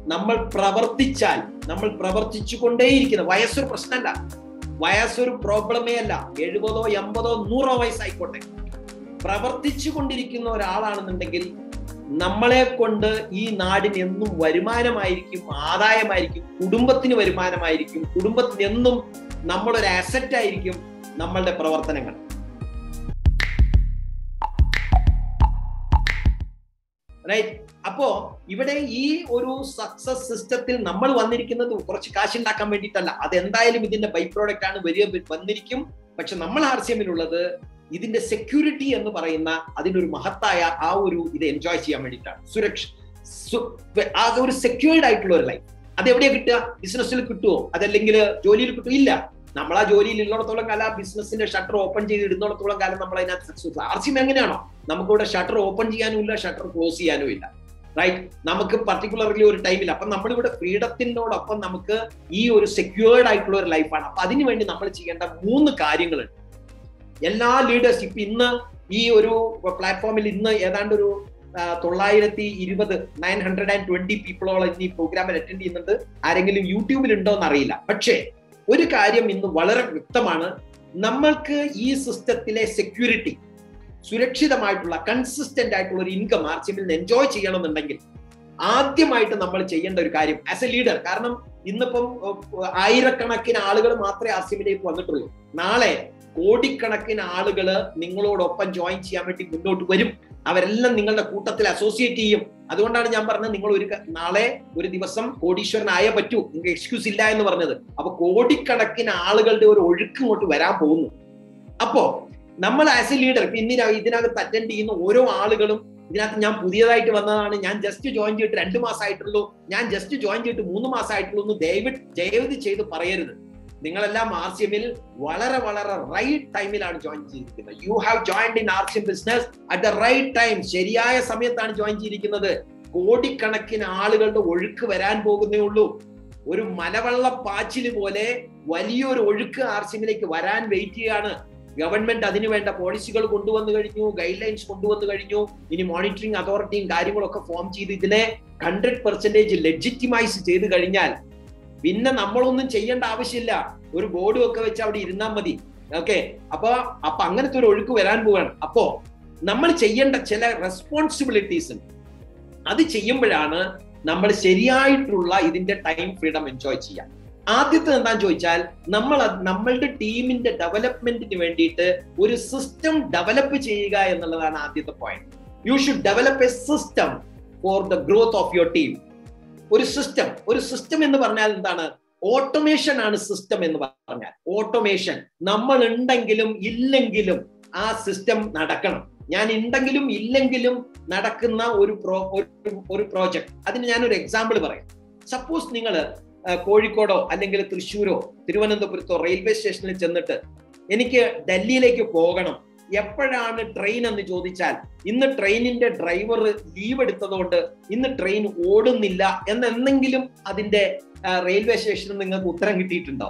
നമ്മൾ പ്രവർത്തിച്ചാൽ നമ്മൾ പ്രവർത്തിച്ചു കൊണ്ടേയിരിക്കുന്നത് വയസ്സൊരു പ്രശ്നമല്ല വയസ്സൊരു പ്രോബ്ലമേ അല്ല എഴുപതോ എൺപതോ നൂറോ വയസ്സായിക്കോട്ടെ പ്രവർത്തിച്ചു കൊണ്ടിരിക്കുന്ന ഒരാളാണെന്നുണ്ടെങ്കിൽ നമ്മളെ കൊണ്ട് ഈ നാടിന് എന്നും വരുമാനമായിരിക്കും ആദായമായിരിക്കും കുടുംബത്തിന് വരുമാനമായിരിക്കും കുടുംബത്തിന് എന്നും നമ്മളൊരു അസറ്റ് ആയിരിക്കും നമ്മളുടെ പ്രവർത്തനങ്ങൾ റൈറ്റ് അപ്പോ ഇവിടെ ഈ ഒരു സക്സസ് സിസ്റ്റത്തിൽ നമ്മൾ വന്നിരിക്കുന്നത് കുറച്ച് കാശ് ഉണ്ടാക്കാൻ വേണ്ടിയിട്ടല്ല അതെന്തായാലും ഇതിന്റെ ബൈ പ്രോഡക്റ്റ് ആണ് വരിക വന്നിരിക്കും പക്ഷെ നമ്മൾ ആർ സി എമ്മിലുള്ളത് ഇതിന്റെ സെക്യൂരിറ്റി എന്ന് പറയുന്ന അതിന്റെ ഒരു മഹത്തായ ആ ഒരു ഇത് എൻജോയ് ചെയ്യാൻ വേണ്ടിയിട്ടാണ് സുരക്ഷ ആ ഒരു സെക്യൂർഡ് ആയിട്ടുള്ള ഒരു ലൈഫ് അത് എവിടെയാ കിട്ടുക ബിസിനസ്സിൽ കിട്ടുമോ അതല്ലെങ്കിൽ ജോലിയിൽ കിട്ടുമോ ഇല്ല നമ്മൾ ആ ജോലിയിൽ ഉള്ളിടത്തോളം കാലം ആ ബിസിനസിന്റെ ഷട്ടർ ഓപ്പൺ ചെയ്ത് ഇടുന്നിടത്തോളം കാലം നമ്മൾ അതിനകത്ത് സക്സസ് ആർ സി എം എങ്ങനെയാണോ നമുക്കിവിടെ ഷട്ടർ ഓപ്പൺ ചെയ്യാനും ഇല്ല ഷട്ടർ ക്ലോസ് ചെയ്യാനും ഇല്ല റൈറ്റ് നമുക്ക് പർട്ടിക്കുലർലി ഒരു ടൈമിൽ അപ്പൊ നമ്മളിവിടെ ഫ്രീഡത്തിനോടൊപ്പം നമുക്ക് ഈ ഒരു സെക്യൂർഡ് ആയിട്ടുള്ള ഒരു ലൈഫാണ് അപ്പൊ അതിനു വേണ്ടി നമ്മൾ ചെയ്യേണ്ട മൂന്ന് കാര്യങ്ങളുണ്ട് എല്ലാ ലീഡേഴ്സ് ഇപ്പൊ ഇന്ന് ഈ ഒരു പ്ലാറ്റ്ഫോമിൽ ഇന്ന് ഏതാണ്ട് ഒരു തൊള്ളായിരത്തി ഇരുപത് നയൻ ഹൺഡ്രഡ് ആൻഡ് ട്വന്റി പീപ്പിളോളം ഇന്ന് ഈ പ്രോഗ്രാമിൽ അറ്റൻഡ് ചെയ്യുന്നുണ്ട് ആരെങ്കിലും യൂട്യൂബിൽ ഉണ്ടോ എന്ന് അറിയില്ല പക്ഷേ ഒരു കാര്യം ഇന്ന് വളരെ വ്യക്തമാണ് നമ്മൾക്ക് ഈ സിസ്റ്റത്തിലെ സെക്യൂരിറ്റി സുരക്ഷിതമായിട്ടുള്ള കൺസിസ്റ്റന്റ് ആയിട്ടുള്ള ഒരു ഇൻകം ആർ സി നിന്ന് എൻജോയ് ചെയ്യണമെന്നുണ്ടെങ്കിൽ ആദ്യമായിട്ട് നമ്മൾ ചെയ്യേണ്ട ഒരു കാര്യം ആസ് എ ലീഡർ കാരണം ഇന്നിപ്പം ആയിരക്കണക്കിന് ആളുകൾ മാത്രമേ ആർ സി എമ്മിലേക്ക് വന്നിട്ടുള്ളൂ നാളെ കോടിക്കണക്കിന് ആളുകൾ നിങ്ങളോടൊപ്പം ജോയിൻ ചെയ്യാൻ വേണ്ടി മുന്നോട്ട് വരും അവരെല്ലാം നിങ്ങളുടെ കൂട്ടത്തിൽ അസോസിയേറ്റ് ചെയ്യും അതുകൊണ്ടാണ് ഞാൻ പറഞ്ഞത് നിങ്ങൾ ഒരു നാളെ ഒരു ദിവസം കോടീശ്വരനായേ പറ്റൂ നിങ്ങൾക്ക് എക്സ്ക്യൂസ് ഇല്ല എന്ന് പറഞ്ഞത് അപ്പൊ കോടിക്കണക്കിന് ആളുകളുടെ ഒരു ഒഴുക്ക് ഇങ്ങോട്ട് വരാൻ പോകുന്നു അപ്പോ നമ്മൾ ആസ് എ ലീഡർ ഇപ്പൊ ഇന്നിന ഇതിനകത്ത് അറ്റൻഡ് ചെയ്യുന്ന ഓരോ ആളുകളും ഇതിനകത്ത് ഞാൻ പുതിയതായിട്ട് വന്നതാണ് ഞാൻ ജസ്റ്റ് ജോയിൻ ചെയ്തിട്ട് രണ്ട് മാസമായിട്ടുള്ളൂ ഞാൻ ജസ്റ്റ് ജോയിൻ ചെയ്തിട്ട് മൂന്ന് മാസമായിട്ടുള്ളൂ എന്ന് ദയവ് ദയവത് ചെയ്ത് പറയരുത് നിങ്ങളെല്ലാം ആർ സി എമ്മിൽ വളരെ വളരെ റൈറ്റ് ടൈമിലാണ് ജോയിൻ ചെയ്തിരിക്കുന്നത് you have joined in R C M business at the right time ശരിയായ സമയത്താണ് ജോയിൻ ചെയ്തിരിക്കുന്നത് കോടിക്കണക്കിന് ആളുകളുടെ ഒഴുക്ക് വരാൻ പോകുന്നേ ഉള്ളൂ ഒരു മലവെള്ള പാച്ചില് പോലെ വലിയൊരു ഒഴുക്ക് ആർ സി എമ്മിലേക്ക് വരാൻ വെയിറ്റ് ചെയ്യാണ് ഗവൺമെന്റ് അതിനു വേണ്ട പോളിസികൾ കൊണ്ടുവന്നു കഴിഞ്ഞു ഗൈഡ് ലൈൻസ് കൊണ്ടുവന്നു കഴിഞ്ഞു ഇനി മോണിറ്ററിംഗ് അതോറിറ്റിയും കാര്യങ്ങളൊക്കെ ഫോം ചെയ്ത് ഇതിനെ ഹൺഡ്രഡ് പെർസെന്റേജ് ലെജിറ്റിമൈസ് ചെയ്ത് കഴിഞ്ഞാൽ പിന്നെ നമ്മളൊന്നും ചെയ്യേണ്ട ആവശ്യമില്ല ഒരു ബോർഡും ഒക്കെ വെച്ച് അവിടെ ഇരുന്നാൽ മതി ഓക്കെ അപ്പൊ അപ്പൊ അങ്ങനത്തെ ഒരു ഒഴുക്ക് വരാൻ പോവാണ് അപ്പോ നമ്മൾ ചെയ്യേണ്ട ചില റെസ്പോൺസിബിലിറ്റീസ് ഉണ്ട് അത് ചെയ്യുമ്പോഴാണ് നമ്മൾ ശരിയായിട്ടുള്ള ഇതിന്റെ ടൈം ഫ്രീഡം എൻജോയ് ചെയ്യാൻ ആദ്യത്തെ എന്താന്ന് ചോദിച്ചാൽ നമ്മൾ നമ്മളുടെ ടീമിന്റെ ഡെവലപ്മെന്റിന് വേണ്ടിയിട്ട് ഒരു സിസ്റ്റം ഡെവലപ്പ് ചെയ്യുക എന്നുള്ളതാണ് ആദ്യത്തെ point you should develop a system for the growth of your team ഒരു സിസ്റ്റം ഒരു സിസ്റ്റം എന്ന് പറഞ്ഞാൽ എന്താണ് ഓട്ടോമേഷൻ ആണ് സിസ്റ്റം എന്ന് പറഞ്ഞാൽ ഓട്ടോമേഷൻ നമ്മൾ ഉണ്ടെങ്കിലും ഇല്ലെങ്കിലും ആ സിസ്റ്റം നടക്കണം ഞാൻ ഉണ്ടെങ്കിലും ഇല്ലെങ്കിലും നടക്കുന്ന ഒരു പ്രോ ഒരു പ്രോജക്ട് അതിന് ഞാനൊരു എക്സാമ്പിൾ പറയാം സപ്പോസ് നിങ്ങൾ കോഴിക്കോടോ അല്ലെങ്കിൽ തൃശ്ശൂരോ തിരുവനന്തപുരത്തോ റെയിൽവേ സ്റ്റേഷനിൽ ചെന്നിട്ട് എനിക്ക് ഡൽഹിയിലേക്ക് പോകണം എപ്പോഴാണ് ട്രെയിൻ എന്ന് ചോദിച്ചാൽ ഇന്ന് ട്രെയിനിന്റെ ഡ്രൈവർ ലീവ് എടുത്തതുകൊണ്ട് ഇന്ന് ട്രെയിൻ ഓടുന്നില്ല എന്നെന്തെങ്കിലും അതിന്റെ റെയിൽവേ സ്റ്റേഷനിൽ നിങ്ങൾക്ക് ഉത്തരം കിട്ടിയിട്ടുണ്ടോ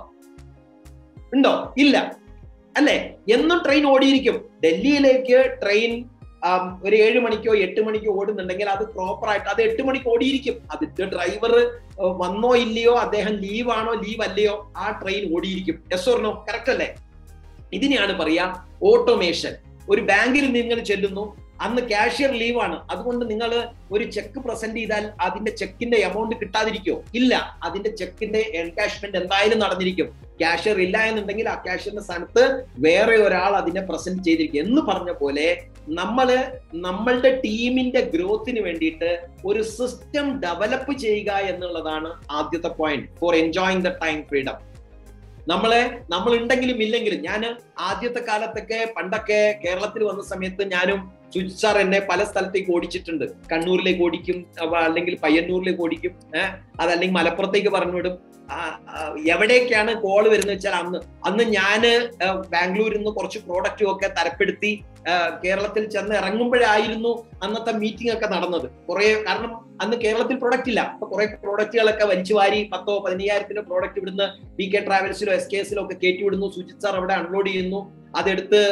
ഉണ്ടോ ഇല്ല അല്ലെ എന്നും ട്രെയിൻ ഓടിയിരിക്കും ഡൽഹിയിലേക്ക് ട്രെയിൻ ഒരു ഏഴ് മണിക്കോ എട്ട് മണിക്കോ ഓടുന്നുണ്ടെങ്കിൽ അത് പ്രോപ്പർ ആയിട്ട് അത് എട്ട് മണിക്ക് ഓടിയിരിക്കും അതിന്റെ ഡ്രൈവർ വന്നോ ഇല്ലയോ അദ്ദേഹം ലീവ് ആണോ ലീവ് അല്ലയോ ആ ട്രെയിൻ ഓടിയിരിക്കും എസ് ഓർണോ കറക്റ്റ് അല്ലേ ഇതിനെയാണ് പറയാ ഓട്ടോമേഷൻ ഒരു ബാങ്കിൽ നിങ്ങൾ ചെല്ലുന്നു അന്ന് കാഷ്യർ ലീവാണ് അതുകൊണ്ട് നിങ്ങൾ ഒരു ചെക്ക് പ്രസന്റ് ചെയ്താൽ അതിന്റെ ചെക്കിന്റെ എമൗണ്ട് കിട്ടാതിരിക്കോ ഇല്ല അതിന്റെ ചെക്കിന്റെ എൻകാഷ്മെന്റ് എന്തായാലും നടന്നിരിക്കും ക്യാഷ്യർ ഇല്ല എന്നുണ്ടെങ്കിൽ ആ ക്യാഷ്യറിന്റെ സ്ഥാനത്ത് വേറെ ഒരാൾ അതിനെ പ്രസന്റ് ചെയ്തിരിക്കും എന്ന് പറഞ്ഞ പോലെ നമ്മള് നമ്മളുടെ ടീമിന്റെ ഗ്രോത്തിന് വേണ്ടിയിട്ട് ഒരു സിസ്റ്റം ഡെവലപ്പ് ചെയ്യുക എന്നുള്ളതാണ് ആദ്യത്തെ point for enjoying the time freedom നമ്മളെ നമ്മൾ ഉണ്ടെങ്കിലും ഇല്ലെങ്കിലും ഞാൻ ആദ്യത്തെ കാലത്തൊക്കെ പണ്ടൊക്കെ കേരളത്തിൽ വന്ന സമയത്ത് ഞാനും സുജിത് സാർ എന്നെ പല സ്ഥലത്തേക്ക് ഓടിച്ചിട്ടുണ്ട് കണ്ണൂരിലേക്ക് ഓടിക്കും അല്ലെങ്കിൽ പയ്യന്നൂരിലേക്ക് ഓടിക്കും ഏഹ് അതല്ലെങ്കിൽ മലപ്പുറത്തേക്ക് പറഞ്ഞു വിടും എവിടേക്കാണ് കോള് വരുന്നത് വെച്ചാൽ അന്ന് അന്ന് ഞാന് ബാംഗ്ലൂരിൽ നിന്ന് കുറച്ച് പ്രോഡക്റ്റും ഒക്കെ തരപ്പെടുത്തി കേരളത്തിൽ ചെന്ന് ഇറങ്ങുമ്പോഴായിരുന്നു അന്നത്തെ മീറ്റിംഗ് ഒക്കെ നടന്നത് കുറെ കാരണം അന്ന് കേരളത്തിൽ പ്രൊഡക്റ്റ് ഇല്ല അപ്പൊ കുറെ പ്രോഡക്റ്റുകളൊക്കെ വലിച്ചു വാരി പത്തോ പതിനയ്യായിരത്തിന്റെ പ്രോഡക്റ്റ് ഇവിടുന്ന് ബി കെ ട്രാവൽസിലോ എസ് കെ എസിലോ ഒക്കെ കയറ്റി വിടുന്നു സുജിത് സാർ അവിടെ അൺലോഡ് ചെയ്യുന്നു അതെടുത്ത്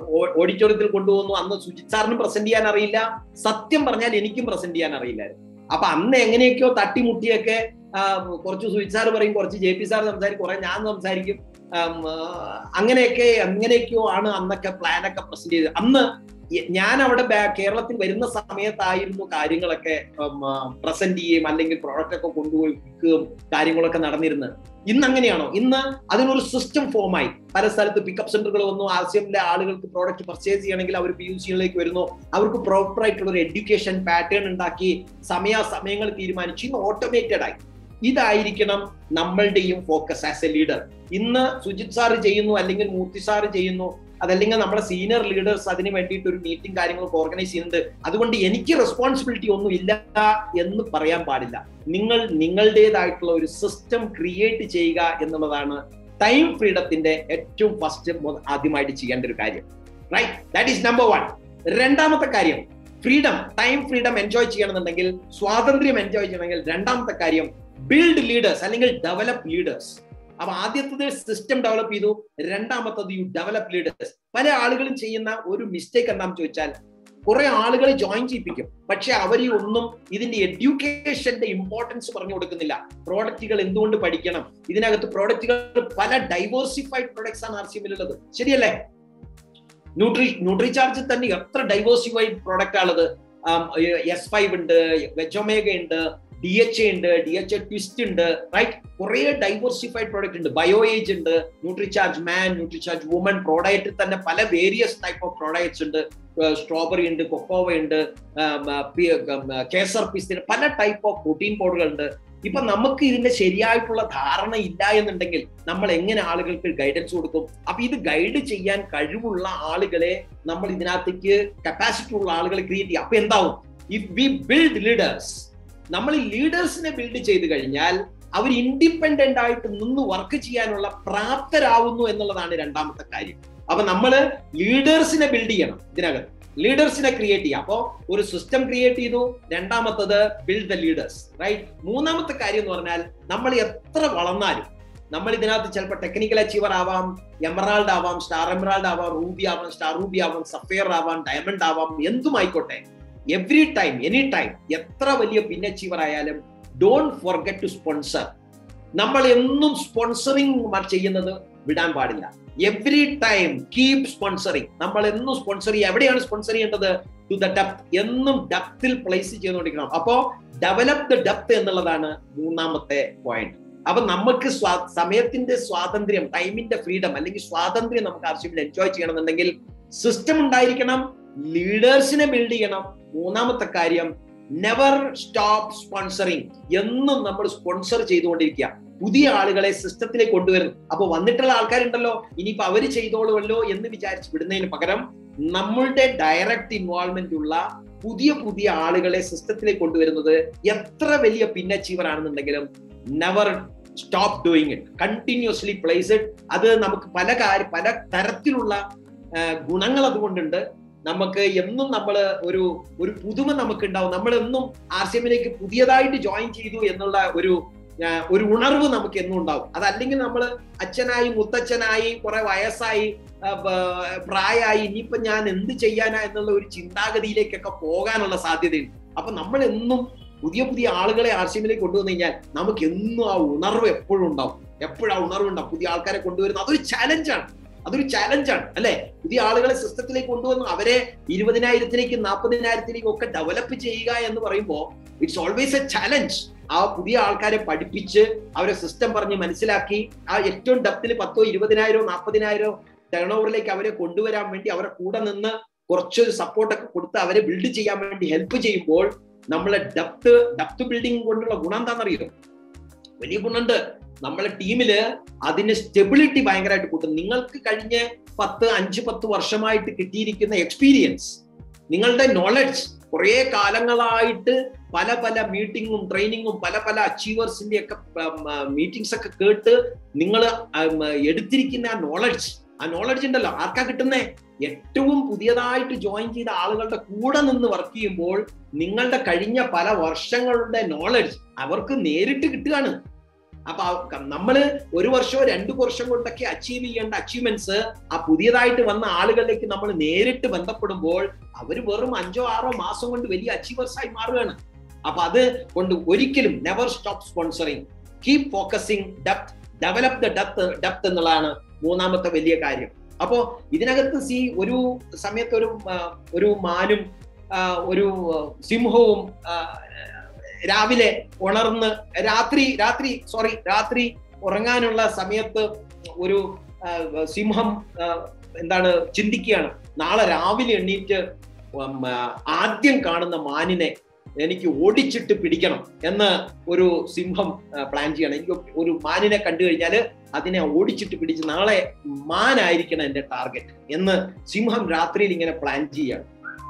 ഓഡിറ്റോറിയത്തിൽ കൊണ്ടുപോകുന്നു അന്ന് സുജിത് സാറിനും പ്രസന്റ് ചെയ്യാൻ അറിയില്ല സത്യം പറഞ്ഞാൽ എനിക്കും പ്രസന്റ് ചെയ്യാൻ അറിയില്ലായിരുന്നു അപ്പൊ അന്ന് എങ്ങനെയൊക്കെയോ തട്ടിമുട്ടിയൊക്കെ കുറച്ച് സുജിത് സാർ പറയും കുറച്ച് ജെ പി സാർ സംസാരിക്കും കുറെ ഞാൻ സംസാരിക്കും അങ്ങനെയൊക്കെ എങ്ങനെയൊക്കെയോ ആണ് അന്നൊക്കെ പ്ലാനൊക്കെ പ്രസന്റ് ചെയ്തത് അന്ന് ഞാൻ അവിടെ കേരളത്തിൽ വരുന്ന സമയത്തായിരുന്നു കാര്യങ്ങളൊക്കെ പ്രസന്റ് ചെയ്യുകയും അല്ലെങ്കിൽ പ്രോഡക്റ്റ് ഒക്കെ കൊണ്ടുപോയി വിൽക്കുകയും കാര്യങ്ങളൊക്കെ നടന്നിരുന്നത് ഇന്ന് അങ്ങനെയാണോ ഇന്ന് അതിനൊരു സിസ്റ്റം ഫോമായി പല സ്ഥലത്ത് പിക്കപ്പ് സെന്ററുകൾ വന്നു ആർ സി എമ്മിലെ ആളുകൾക്ക് പ്രോഡക്റ്റ് പർച്ചേസ് ചെയ്യണമെങ്കിൽ അവർ പി യു സികളിലേക്ക് വരുന്നു അവർക്ക് പ്രോപ്പർ ആയിട്ടുള്ള ഒരു എഡ്യൂക്കേഷൻ പാറ്റേൺ ഉണ്ടാക്കി സമയാസമയങ്ങൾ തീരുമാനിച്ചു ഇന്ന് ഓട്ടോമേറ്റഡ് ആയി ഇതായിരിക്കണം നമ്മളുടെയും ഫോക്കസ് ആസ് എ ലീഡർ ഇന്ന് സുജിത് സാറ് ചെയ്യുന്നു അല്ലെങ്കിൽ മൂർത്തി സാറ് ചെയ്യുന്നു അതല്ലെങ്കിൽ നമ്മുടെ സീനിയർ ലീഡേഴ്സ് അതിന് വേണ്ടിയിട്ട് ഒരു മീറ്റിംഗ് കാര്യങ്ങളൊക്കെ ഓർഗനൈസ് ചെയ്യുന്നുണ്ട് അതുകൊണ്ട് എനിക്ക് റെസ്പോൺസിബിലിറ്റി ഒന്നും ഇല്ല എന്ന് പറയാൻ പാടില്ല നിങ്ങൾ നിങ്ങളുടേതായിട്ടുള്ള ഒരു സിസ്റ്റം ക്രിയേറ്റ് ചെയ്യുക എന്നുള്ളതാണ് ടൈം ഫ്രീഡത്തിന്റെ ഏറ്റവും ഫസ്റ്റ് ആദ്യമായിട്ട് ചെയ്യേണ്ട ഒരു കാര്യം right that is number one രണ്ടാമത്തെ കാര്യം ഫ്രീഡം ടൈം ഫ്രീഡം എൻജോയ് ചെയ്യണമെന്നുണ്ടെങ്കിൽ സ്വാതന്ത്ര്യം എൻജോയ് ചെയ്യണമെങ്കിൽ രണ്ടാമത്തെ കാര്യം ബിൽഡ് ലീഡേഴ്സ് അല്ലെങ്കിൽ ഡെവലപ്പ് ലീഡേഴ്സ് അപ്പൊ ആദ്യത്തത് സിസ്റ്റം ഡെവലപ്പ് ചെയ്തു രണ്ടാമത്തത് യു ഡെവലപ്പ് ലീഡേഴ്സ് പല ആളുകളും ചെയ്യുന്ന ഒരു മിസ്റ്റേക്ക് എന്താണെന്ന് ചോദിച്ചാൽ കുറെ ആളുകൾ ജോയിൻ ചെയ്യിപ്പിക്കും പക്ഷെ അവർ ഒന്നും ഇതിന്റെ എഡ്യൂക്കേഷന്റെ ഇമ്പോർട്ടൻസ് പറഞ്ഞു കൊടുക്കുന്നില്ല പ്രോഡക്റ്റുകൾ എന്തുകൊണ്ട് പഠിക്കണം ഇതിനകത്ത് പ്രോഡക്റ്റുകൾ പല ഡൈവേഴ്സിഫൈഡ് പ്രോഡക്ട്സ് ആണ് ആർ സി എമ്മിലുള്ളത് ശരിയല്ലേ ന്യൂട്രി ന്യൂട്രി ചാർജ് തന്നെ എത്ര ഡൈവേഴ്സിഫൈഡ് പ്രോഡക്റ്റ് ആണുള്ളത് എസ് ഫൈവ് ഉണ്ട് വെജൊമേഗ ഉണ്ട് ഡി എച്ച് എ ഉണ്ട് ഡി എച്ച് എ ട്വിസ്റ്റ് ഉണ്ട് റൈറ്റ് കുറെ ഡൈവേഴ്സിഫൈഡ് പ്രോഡക്റ്റ് ഉണ്ട് ബയോഏജ് ഉണ്ട് ന്യൂട്രിചാർജ് മാൻ ന്യൂട്രിചാർജ് വുമൻ പ്രോഡക്റ്റിൽ തന്നെ പല വേരിയസ് ടൈപ്പ് ഓഫ് പ്രോഡക്ട്സ് ഉണ്ട് സ്ട്രോബെറി ഉണ്ട് കൊക്കോവ ഉണ്ട് കേസർ പിസ്ത പല ടൈപ്പ് ഓഫ് പ്രോട്ടീൻ പൗഡറുകൾ ഉണ്ട് ഇപ്പൊ നമുക്ക് ഇതിന്റെ ശരിയായിട്ടുള്ള ധാരണ ഇല്ല എന്നുണ്ടെങ്കിൽ നമ്മൾ എങ്ങനെ ആളുകൾക്ക് ഗൈഡൻസ് കൊടുക്കും അപ്പൊ ഇത് ഗൈഡ് ചെയ്യാൻ കഴിവുള്ള ആളുകളെ നമ്മൾ ഇതിനകത്തേക്ക് കപ്പാസിറ്റി ഉള്ള ആളുകളെ ക്രിയേറ്റ് ചെയ്യും അപ്പൊ എന്താവും ഇഫ് വി ബിൽഡ് ലീഡേഴ്സ് നമ്മൾ ലീഡേഴ്സിനെ ബിൽഡ് ചെയ്ത് കഴിഞ്ഞാൽ അവർ ഇൻഡിപെൻഡന്റ് ആയിട്ട് നിന്ന് വർക്ക് ചെയ്യാനുള്ള പ്രാപ്തരാവുന്നു എന്നുള്ളതാണ് രണ്ടാമത്തെ കാര്യം അപ്പൊ നമ്മൾ ലീഡേഴ്സിനെ ബിൽഡ് ചെയ്യണം ഇതിനകത്ത് ലീഡേഴ്സിനെ ക്രിയേറ്റ് ചെയ്യാം അപ്പോ ഒരു സിസ്റ്റം ക്രിയേറ്റ് ചെയ്തു രണ്ടാമത്തത് ബിൽഡ് ദ ലീഡേഴ്സ് റൈറ്റ് മൂന്നാമത്തെ കാര്യം എന്ന് പറഞ്ഞാൽ നമ്മൾ എത്ര വളർന്നാലും നമ്മൾ ഇതിനകത്ത് ചിലപ്പോൾ ടെക്നിക്കൽ അച്ചീവർ ആവാം എമറാൾഡ് ആവാം സ്റ്റാർ എമറാൾഡ് ആവാം റൂബി ആവാം സ്റ്റാർ റൂബി ആവാം സഫയർ ആവാം ഡയമണ്ട് ആവാം എന്തും ആയിക്കോട്ടെ എവറി ടൈം എനി ടൈം എത്ര വലിയ പിൻ അച്ചീവർ ആയാലും ഡോണ്ട് ഫോർഗെറ്റ് ടു സ്പോൺസർ നമ്മൾ എന്നും സ്പോൺസറിങ് ചെയ്യുന്നത് വിടാൻ പാടില്ല എവറി ടൈം കീപ് സ്പോൺസറിങ് നമ്മൾ എന്നും സ്പോൺസർ ചെയ്യുക എവിടെയാണ് സ്പോൺസർ ചെയ്യേണ്ടത് ടു ദ ഡെപ്ത് എന്നും ഡെപ്തിൽ പ്ലേസ് ചെയ്തുകൊണ്ടിരിക്കണം അപ്പോ ഡെവലപ്പ് ദ ഡെപ്ത് എന്നുള്ളതാണ് മൂന്നാമത്തെ പോയിന്റ് അപ്പൊ നമുക്ക് സമയത്തിന്റെ സ്വാതന്ത്ര്യം ടൈമിന്റെ ഫ്രീഡം അല്ലെങ്കിൽ സ്വാതന്ത്ര്യം നമുക്ക് ആവശ്യമില്ല എൻജോയ് ചെയ്യണമെന്നുണ്ടെങ്കിൽ സിസ്റ്റം ഉണ്ടായിരിക്കണം ലീഡേഴ്സിനെ ബിൽഡ് ചെയ്യണം മൂന്നാമത്തെ കാര്യം നെവർ സ്റ്റോപ്പ് സ്പോൺസറിങ് എന്നും നമ്മൾ സ്പോൺസർ ചെയ്തുകൊണ്ടിരിക്കുക പുതിയ ആളുകളെ സിസ്റ്റത്തിലേക്ക് കൊണ്ടുവരുന്നു അപ്പൊ വന്നിട്ടുള്ള ആൾക്കാരുണ്ടല്ലോ ഇനിയിപ്പോ അവര് ചെയ്തോളുമല്ലോ എന്ന് വിചാരിച്ച് വിടുന്നതിന് പകരം നമ്മളുടെ ഡയറക്റ്റ് ഇൻവോൾവ്മെന്റ് ഉള്ള പുതിയ പുതിയ ആളുകളെ സിസ്റ്റത്തിലേക്ക് കൊണ്ടുവരുന്നത് എത്ര വലിയ പിന്നച്ചീവർ ആണെന്നുണ്ടെങ്കിലും never stop doing it continuously place it അത് നമുക്ക് പല കാര്യം പല തരത്തിലുള്ള ഗുണങ്ങൾ അതുകൊണ്ടുണ്ട് നമുക്ക് എന്നും നമ്മൾ ഒരു ഒരു പുതുമ നമുക്ക് ഉണ്ടാവും നമ്മൾ എന്നും ആർ സി എമ്മിലേക്ക് പുതിയതായിട്ട് ജോയിൻ ചെയ്തു എന്നുള്ള ഒരു ഒരു ഉണർവ് നമുക്ക് എന്നും ഉണ്ടാവും അതല്ലെങ്കിൽ നമ്മൾ അച്ഛനായി മുത്തച്ഛനായി കുറെ വയസ്സായി പ്രായമായി ഇനിയിപ്പൊ ഞാൻ എന്ത് ചെയ്യാനാ എന്നുള്ള ഒരു ചിന്താഗതിയിലേക്കൊക്കെ പോകാനുള്ള സാധ്യതയുണ്ട് അപ്പൊ നമ്മൾ എന്നും പുതിയ പുതിയ ആളുകളെ ആർ സി എമ്മിലേക്ക് കൊണ്ടുവന്നു കഴിഞ്ഞാൽ നമുക്ക് എന്നും ആ ഉണർവ് എപ്പോഴും ഉണ്ടാവും എപ്പോഴും ആ ഉണർവ് ഉണ്ടാവും പുതിയ ആൾക്കാരെ കൊണ്ടുവരുന്നത് അതൊരു ചാലഞ്ചാണ് അതൊരു ചാലഞ്ചാണ് അല്ലെ പുതിയ ആളുകളെ സിസ്റ്റത്തിലേക്ക് കൊണ്ടുവന്ന് അവരെ ഇരുപതിനായിരത്തിലേക്കും നാൽപ്പതിനായിരത്തിലേക്കും ഒക്കെ ഡെവലപ്പ് ചെയ്യുക എന്ന് പറയുമ്പോൾ ഇറ്റ്സ് ഓൾവേസ് എ ചാലഞ്ച് ആ പുതിയ ആൾക്കാരെ പഠിപ്പിച്ച് അവരെ സിസ്റ്റം പറഞ്ഞ് മനസ്സിലാക്കി ആ ഏറ്റവും ഡെപ്തിൽ പത്തോ ഇരുപതിനായിരോ നാൽപ്പതിനായിരോ ടേൺ ഓവറിലേക്ക് അവരെ കൊണ്ടുവരാൻ വേണ്ടി അവരെ കൂടെ നിന്ന് കുറച്ചൊരു സപ്പോർട്ടൊക്കെ കൊടുത്ത് അവരെ ബിൽഡ് ചെയ്യാൻ വേണ്ടി ഹെൽപ്പ് ചെയ്യുമ്പോൾ നമ്മളെ ഡെപ്ത് ഡെപ്ത് ബിൽഡിംഗ് കൊണ്ടുള്ള ഗുണം എന്താണെന്നറിയോ വലിയ ഗുണമുണ്ട് നമ്മളെ ടീമില് അതിന് സ്റ്റെബിലിറ്റി ഭയങ്കരമായിട്ട് കൂട്ടും നിങ്ങൾക്ക് കഴിഞ്ഞ പത്ത് അഞ്ച് പത്ത് വർഷമായിട്ട് കിട്ടിയിരിക്കുന്ന എക്സ്പീരിയൻസ് നിങ്ങളുടെ നോളജ് കുറെ കാലങ്ങളായിട്ട് പല പല മീറ്റിങ്ങും ട്രെയിനിങ്ങും പല പല അച്ചീവേഴ്സിന്റെ ഒക്കെ മീറ്റിംഗ്സ് ഒക്കെ കേട്ട് നിങ്ങൾ എടുത്തിരിക്കുന്ന ആ നോളജ് ആ നോളജ് ഉണ്ടല്ലോ ആർക്കാ കിട്ടുന്നേ ഏറ്റവും പുതിയതായിട്ട് ജോയിൻ ചെയ്ത ആളുകളുടെ കൂടെ നിന്ന് വർക്ക് ചെയ്യുമ്പോൾ നിങ്ങളുടെ കഴിഞ്ഞ പല വർഷങ്ങളുടെ നോളജ് അവർക്ക് നേരിട്ട് കിട്ടുകയാണ് അപ്പൊ നമ്മൾ ഒരു വർഷമോ രണ്ടു വർഷം കൊണ്ടൊക്കെ അച്ചീവ് ചെയ്യേണ്ട അച്ചീവ്മെന്റ്സ് ആ പുതിയതായിട്ട് വന്ന ആളുകളിലേക്ക് നമ്മൾ നേരിട്ട് ബന്ധപ്പെടുമ്പോൾ അവർ വെറും അഞ്ചോ ആറോ മാസം കൊണ്ട് വലിയ അച്ചീവേഴ്സ് ആയി മാറുകയാണ് അപ്പൊ അത് കൊണ്ട് ഒരിക്കലും never stop sponsoring keep focusing depth develop the depth depth എന്നുള്ളതാണ് മൂന്നാമത്തെ വലിയ കാര്യം അപ്പോ ഇതിനകത്ത് സി ഒരു സമയത്ത് ഒരു ആ, ഒരു മാനും ആ, ഒരു ആ, സിംഹവും ആ, രാവിലെ ഉണർന്ന് രാത്രി രാത്രി സോറി രാത്രി ഉറങ്ങാനുള്ള സമയത്ത് ഒരു ആ, സിംഹം ആ, എന്താണ് ചിന്തിക്കുകയാണ് നാളെ രാവിലെ എണ്ണീറ്റ് ഉം, ആ, ആദ്യം കാണുന്ന മാനിനെ എനിക്ക് ഓടിച്ചിട്ട് പിടിക്കണം എന്ന് ഒരു സിംഹം പ്ലാൻ ചെയ്യണം എനിക്ക് ഒരു മാനിനെ കണ്ടു കഴിഞ്ഞാൽ അതിനെ ഓടിച്ചിട്ട് പിടിച്ച് നാളെ മാനായിരിക്കണം എന്റെ ടാർഗറ്റ് എന്ന് സിംഹം രാത്രിയിൽ ഇങ്ങനെ പ്ലാൻ ചെയ്യാണ്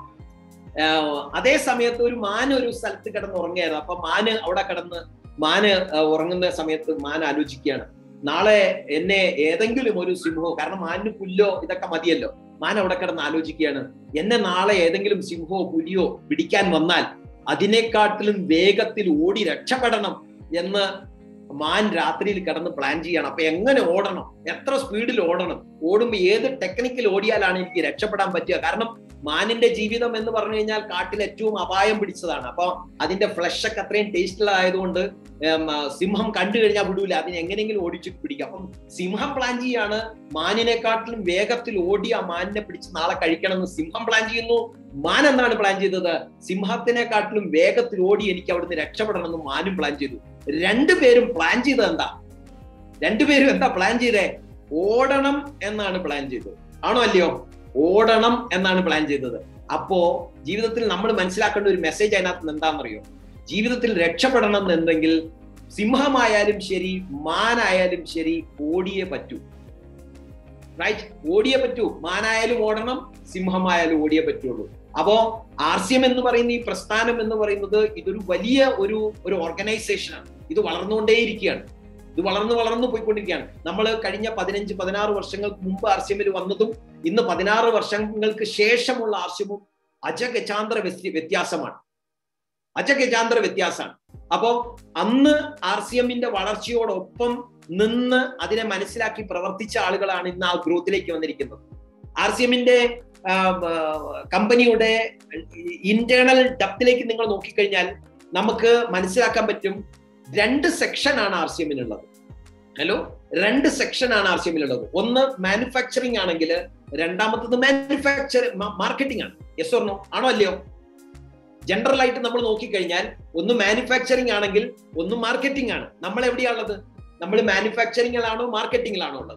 ആഹ് അതേ സമയത്ത് ഒരു മാൻ ഒരു സ്ഥലത്ത് കിടന്ന് ഉറങ്ങുകയായിരുന്നു അപ്പൊ മാന് അവിടെ കിടന്ന് മാന് ആഹ് ഉറങ്ങുന്ന സമയത്ത് മാൻ ആലോചിക്കുകയാണ് നാളെ എന്നെ ഏതെങ്കിലും ഒരു സിംഹമോ കാരണം മാനിന് പുല്ലോ ഇതൊക്കെ മതിയല്ലോ മാൻ അവിടെ കിടന്ന് ആലോചിക്കുകയാണ് എന്നെ നാളെ ഏതെങ്കിലും സിംഹമോ പുലിയോ പിടിക്കാൻ വന്നാൽ അതിനെക്കാട്ടിലും വേഗത്തിൽ ഓടി രക്ഷപ്പെടണം എന്ന് മാൻ രാത്രിയിൽ കിടന്ന് പ്ലാൻ ചെയ്യണം അപ്പൊ എങ്ങനെ ഓടണം എത്ര സ്പീഡിൽ ഓടണം ഓടുമ്പോൾ ഏത് ടെക്നിക്കൽ ഓടിയാലാണ് എനിക്ക് രക്ഷപ്പെടാൻ പറ്റുക കാരണം മാനിന്റെ ജീവിതം എന്ന് പറഞ്ഞു കഴിഞ്ഞാൽ കാട്ടിൽ ഏറ്റവും അപായം പിടിച്ചതാണ് അപ്പൊ അതിന്റെ ഫ്ലഷ് ഒക്കെ അത്രയും ടേസ്റ്റുള്ള ആയതുകൊണ്ട് ഉം, ആ, സിംഹം കണ്ടു കഴിഞ്ഞാൽ വിടൂല അതിനെ എങ്ങനെയെങ്കിലും ഓടിച്ചു പിടിക്കാം അപ്പം സിംഹം പ്ലാൻ ചെയ്യാണ് മാനിനെക്കാട്ടിലും വേഗത്തിൽ ഓടി ആ മാനിനെ പിടിച്ച് നാളെ കഴിക്കണം എന്ന് സിംഹം പ്ലാൻ ചെയ്യുന്നു മാൻ എന്താണ് പ്ലാൻ ചെയ്തത് സിംഹത്തിനെക്കാട്ടിലും വേഗത്തിൽ ഓടി എനിക്ക് അവിടുന്ന് രക്ഷപ്പെടണം എന്ന് മാനും പ്ലാൻ ചെയ്തു രണ്ടുപേരും പ്ലാൻ ചെയ്തത് എന്താ രണ്ടുപേരും എന്താ പ്ലാൻ ചെയ്തേ ഓടണം എന്നാണ് പ്ലാൻ ചെയ്തത് ആണോ അല്ലയോ ഓടണം എന്നാണ് പ്ലാൻ ചെയ്തത് അപ്പോ ജീവിതത്തിൽ നമ്മൾ മനസ്സിലാക്കേണ്ട ഒരു മെസ്സേജ് അതിനകത്ത് നിന്ന് എന്താണെന്നറിയോ ജീവിതത്തിൽ രക്ഷപ്പെടണം എന്നുണ്ടെങ്കിൽ സിംഹമായാലും ശരി മാനായാലും ശരി ഓടിയേ പറ്റൂ റൈറ്റ് ഓടിയേ പറ്റൂ മാനായാലും ഓടണം സിംഹമായാലും ഓടിയേ പറ്റുള്ളൂ അപ്പോ ആർ സി എം എന്ന് പറയുന്ന ഈ പ്രസ്ഥാനം എന്ന് പറയുന്നത് ഇതൊരു വലിയ ഒരു ഒരു ഓർഗനൈസേഷനാണ് ഇത് വളർന്നുകൊണ്ടേയിരിക്കുകയാണ് ഇത് വളർന്നു വളർന്നു പോയിക്കൊണ്ടിരിക്കുകയാണ് നമ്മൾ കഴിഞ്ഞ പതിനഞ്ച് പതിനാറ് വർഷങ്ങൾക്ക് മുമ്പ് ആർ സി എമ്മിൽ വന്നതും ഇന്ന് പതിനാറ് വർഷങ്ങൾക്ക് ശേഷമുള്ള ആർ സി എമ്മും അജഗജാന്തര വ്യത്യ- വ്യത്യാസമാണ് അജഗജാന്തര വ്യത്യാസമാണ് അപ്പോ അന്ന് ആർ സി എമ്മിന്റെ വളർച്ചയോടൊപ്പം നിന്ന് അതിനെ മനസ്സിലാക്കി പ്രവർത്തിച്ച ആളുകളാണ് ഇന്ന് ആ ഗ്രോത്തിലേക്ക് വന്നിരിക്കുന്നത് ആർ സി എമ്മിന്റെ കമ്പനിയുടെ ഇന്റേണൽ ഡെപ്തിലേക്ക് നിങ്ങൾ നോക്കിക്കഴിഞ്ഞാൽ നമുക്ക് മനസ്സിലാക്കാൻ പറ്റും രണ്ട് സെക്ഷൻ ആണ് ആർ സി എമ്മിനുള്ളത് ഹലോ രണ്ട് സെക്ഷൻ ആണ് ആർ സി എമ്മിലുള്ളത് ഒന്ന് മാനുഫാക്ചറിങ് ആണെങ്കിൽ രണ്ടാമത്തത് മാനുഫാക്ചർ മാർക്കറ്റിംഗ് ആണ് യെസ് ഓർണോ ആണോ അല്ലയോ ജനറൽ ആയിട്ട് നമ്മൾ നോക്കിക്കഴിഞ്ഞാൽ ഒന്ന് മാനുഫാക്ചറിങ് ആണെങ്കിൽ ഒന്ന് മാർക്കറ്റിംഗ് ആണ് നമ്മൾ എവിടെയാണുള്ളത് നമ്മൾ മാനുഫാക്ചറിംഗിലാണോ മാർക്കറ്റിംഗിലാണോ ഉള്ളത്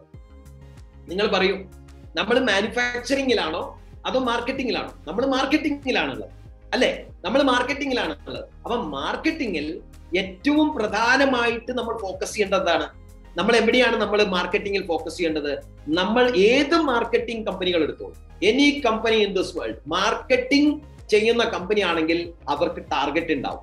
നിങ്ങൾ പറയൂ നമ്മൾ മാനുഫാക്ചറിംഗിലാണോ അതോ മാർക്കറ്റിംഗിലാണോ നമ്മൾ മാർക്കറ്റിംഗിലാണുള്ളത് അല്ലെ നമ്മൾ മാർക്കറ്റിംഗിലാണ് ഉള്ളത് അപ്പൊ മാർക്കറ്റിംഗിൽ ഏറ്റവും പ്രധാനമായിട്ട് നമ്മൾ ഫോക്കസ് ചെയ്യേണ്ടത് എന്താണ് നമ്മൾ എവിടെയാണ് നമ്മൾ മാർക്കറ്റിംഗിൽ ഫോക്കസ് ചെയ്യേണ്ടത് നമ്മൾ ഏത് മാർക്കറ്റിംഗ് കമ്പനികൾ എടുത്തോളൂ any company in this world marketing ചെയ്യുന്ന കമ്പനി ആണെങ്കിൽ അവർക്ക് ടാർഗറ്റ് ഉണ്ടാവും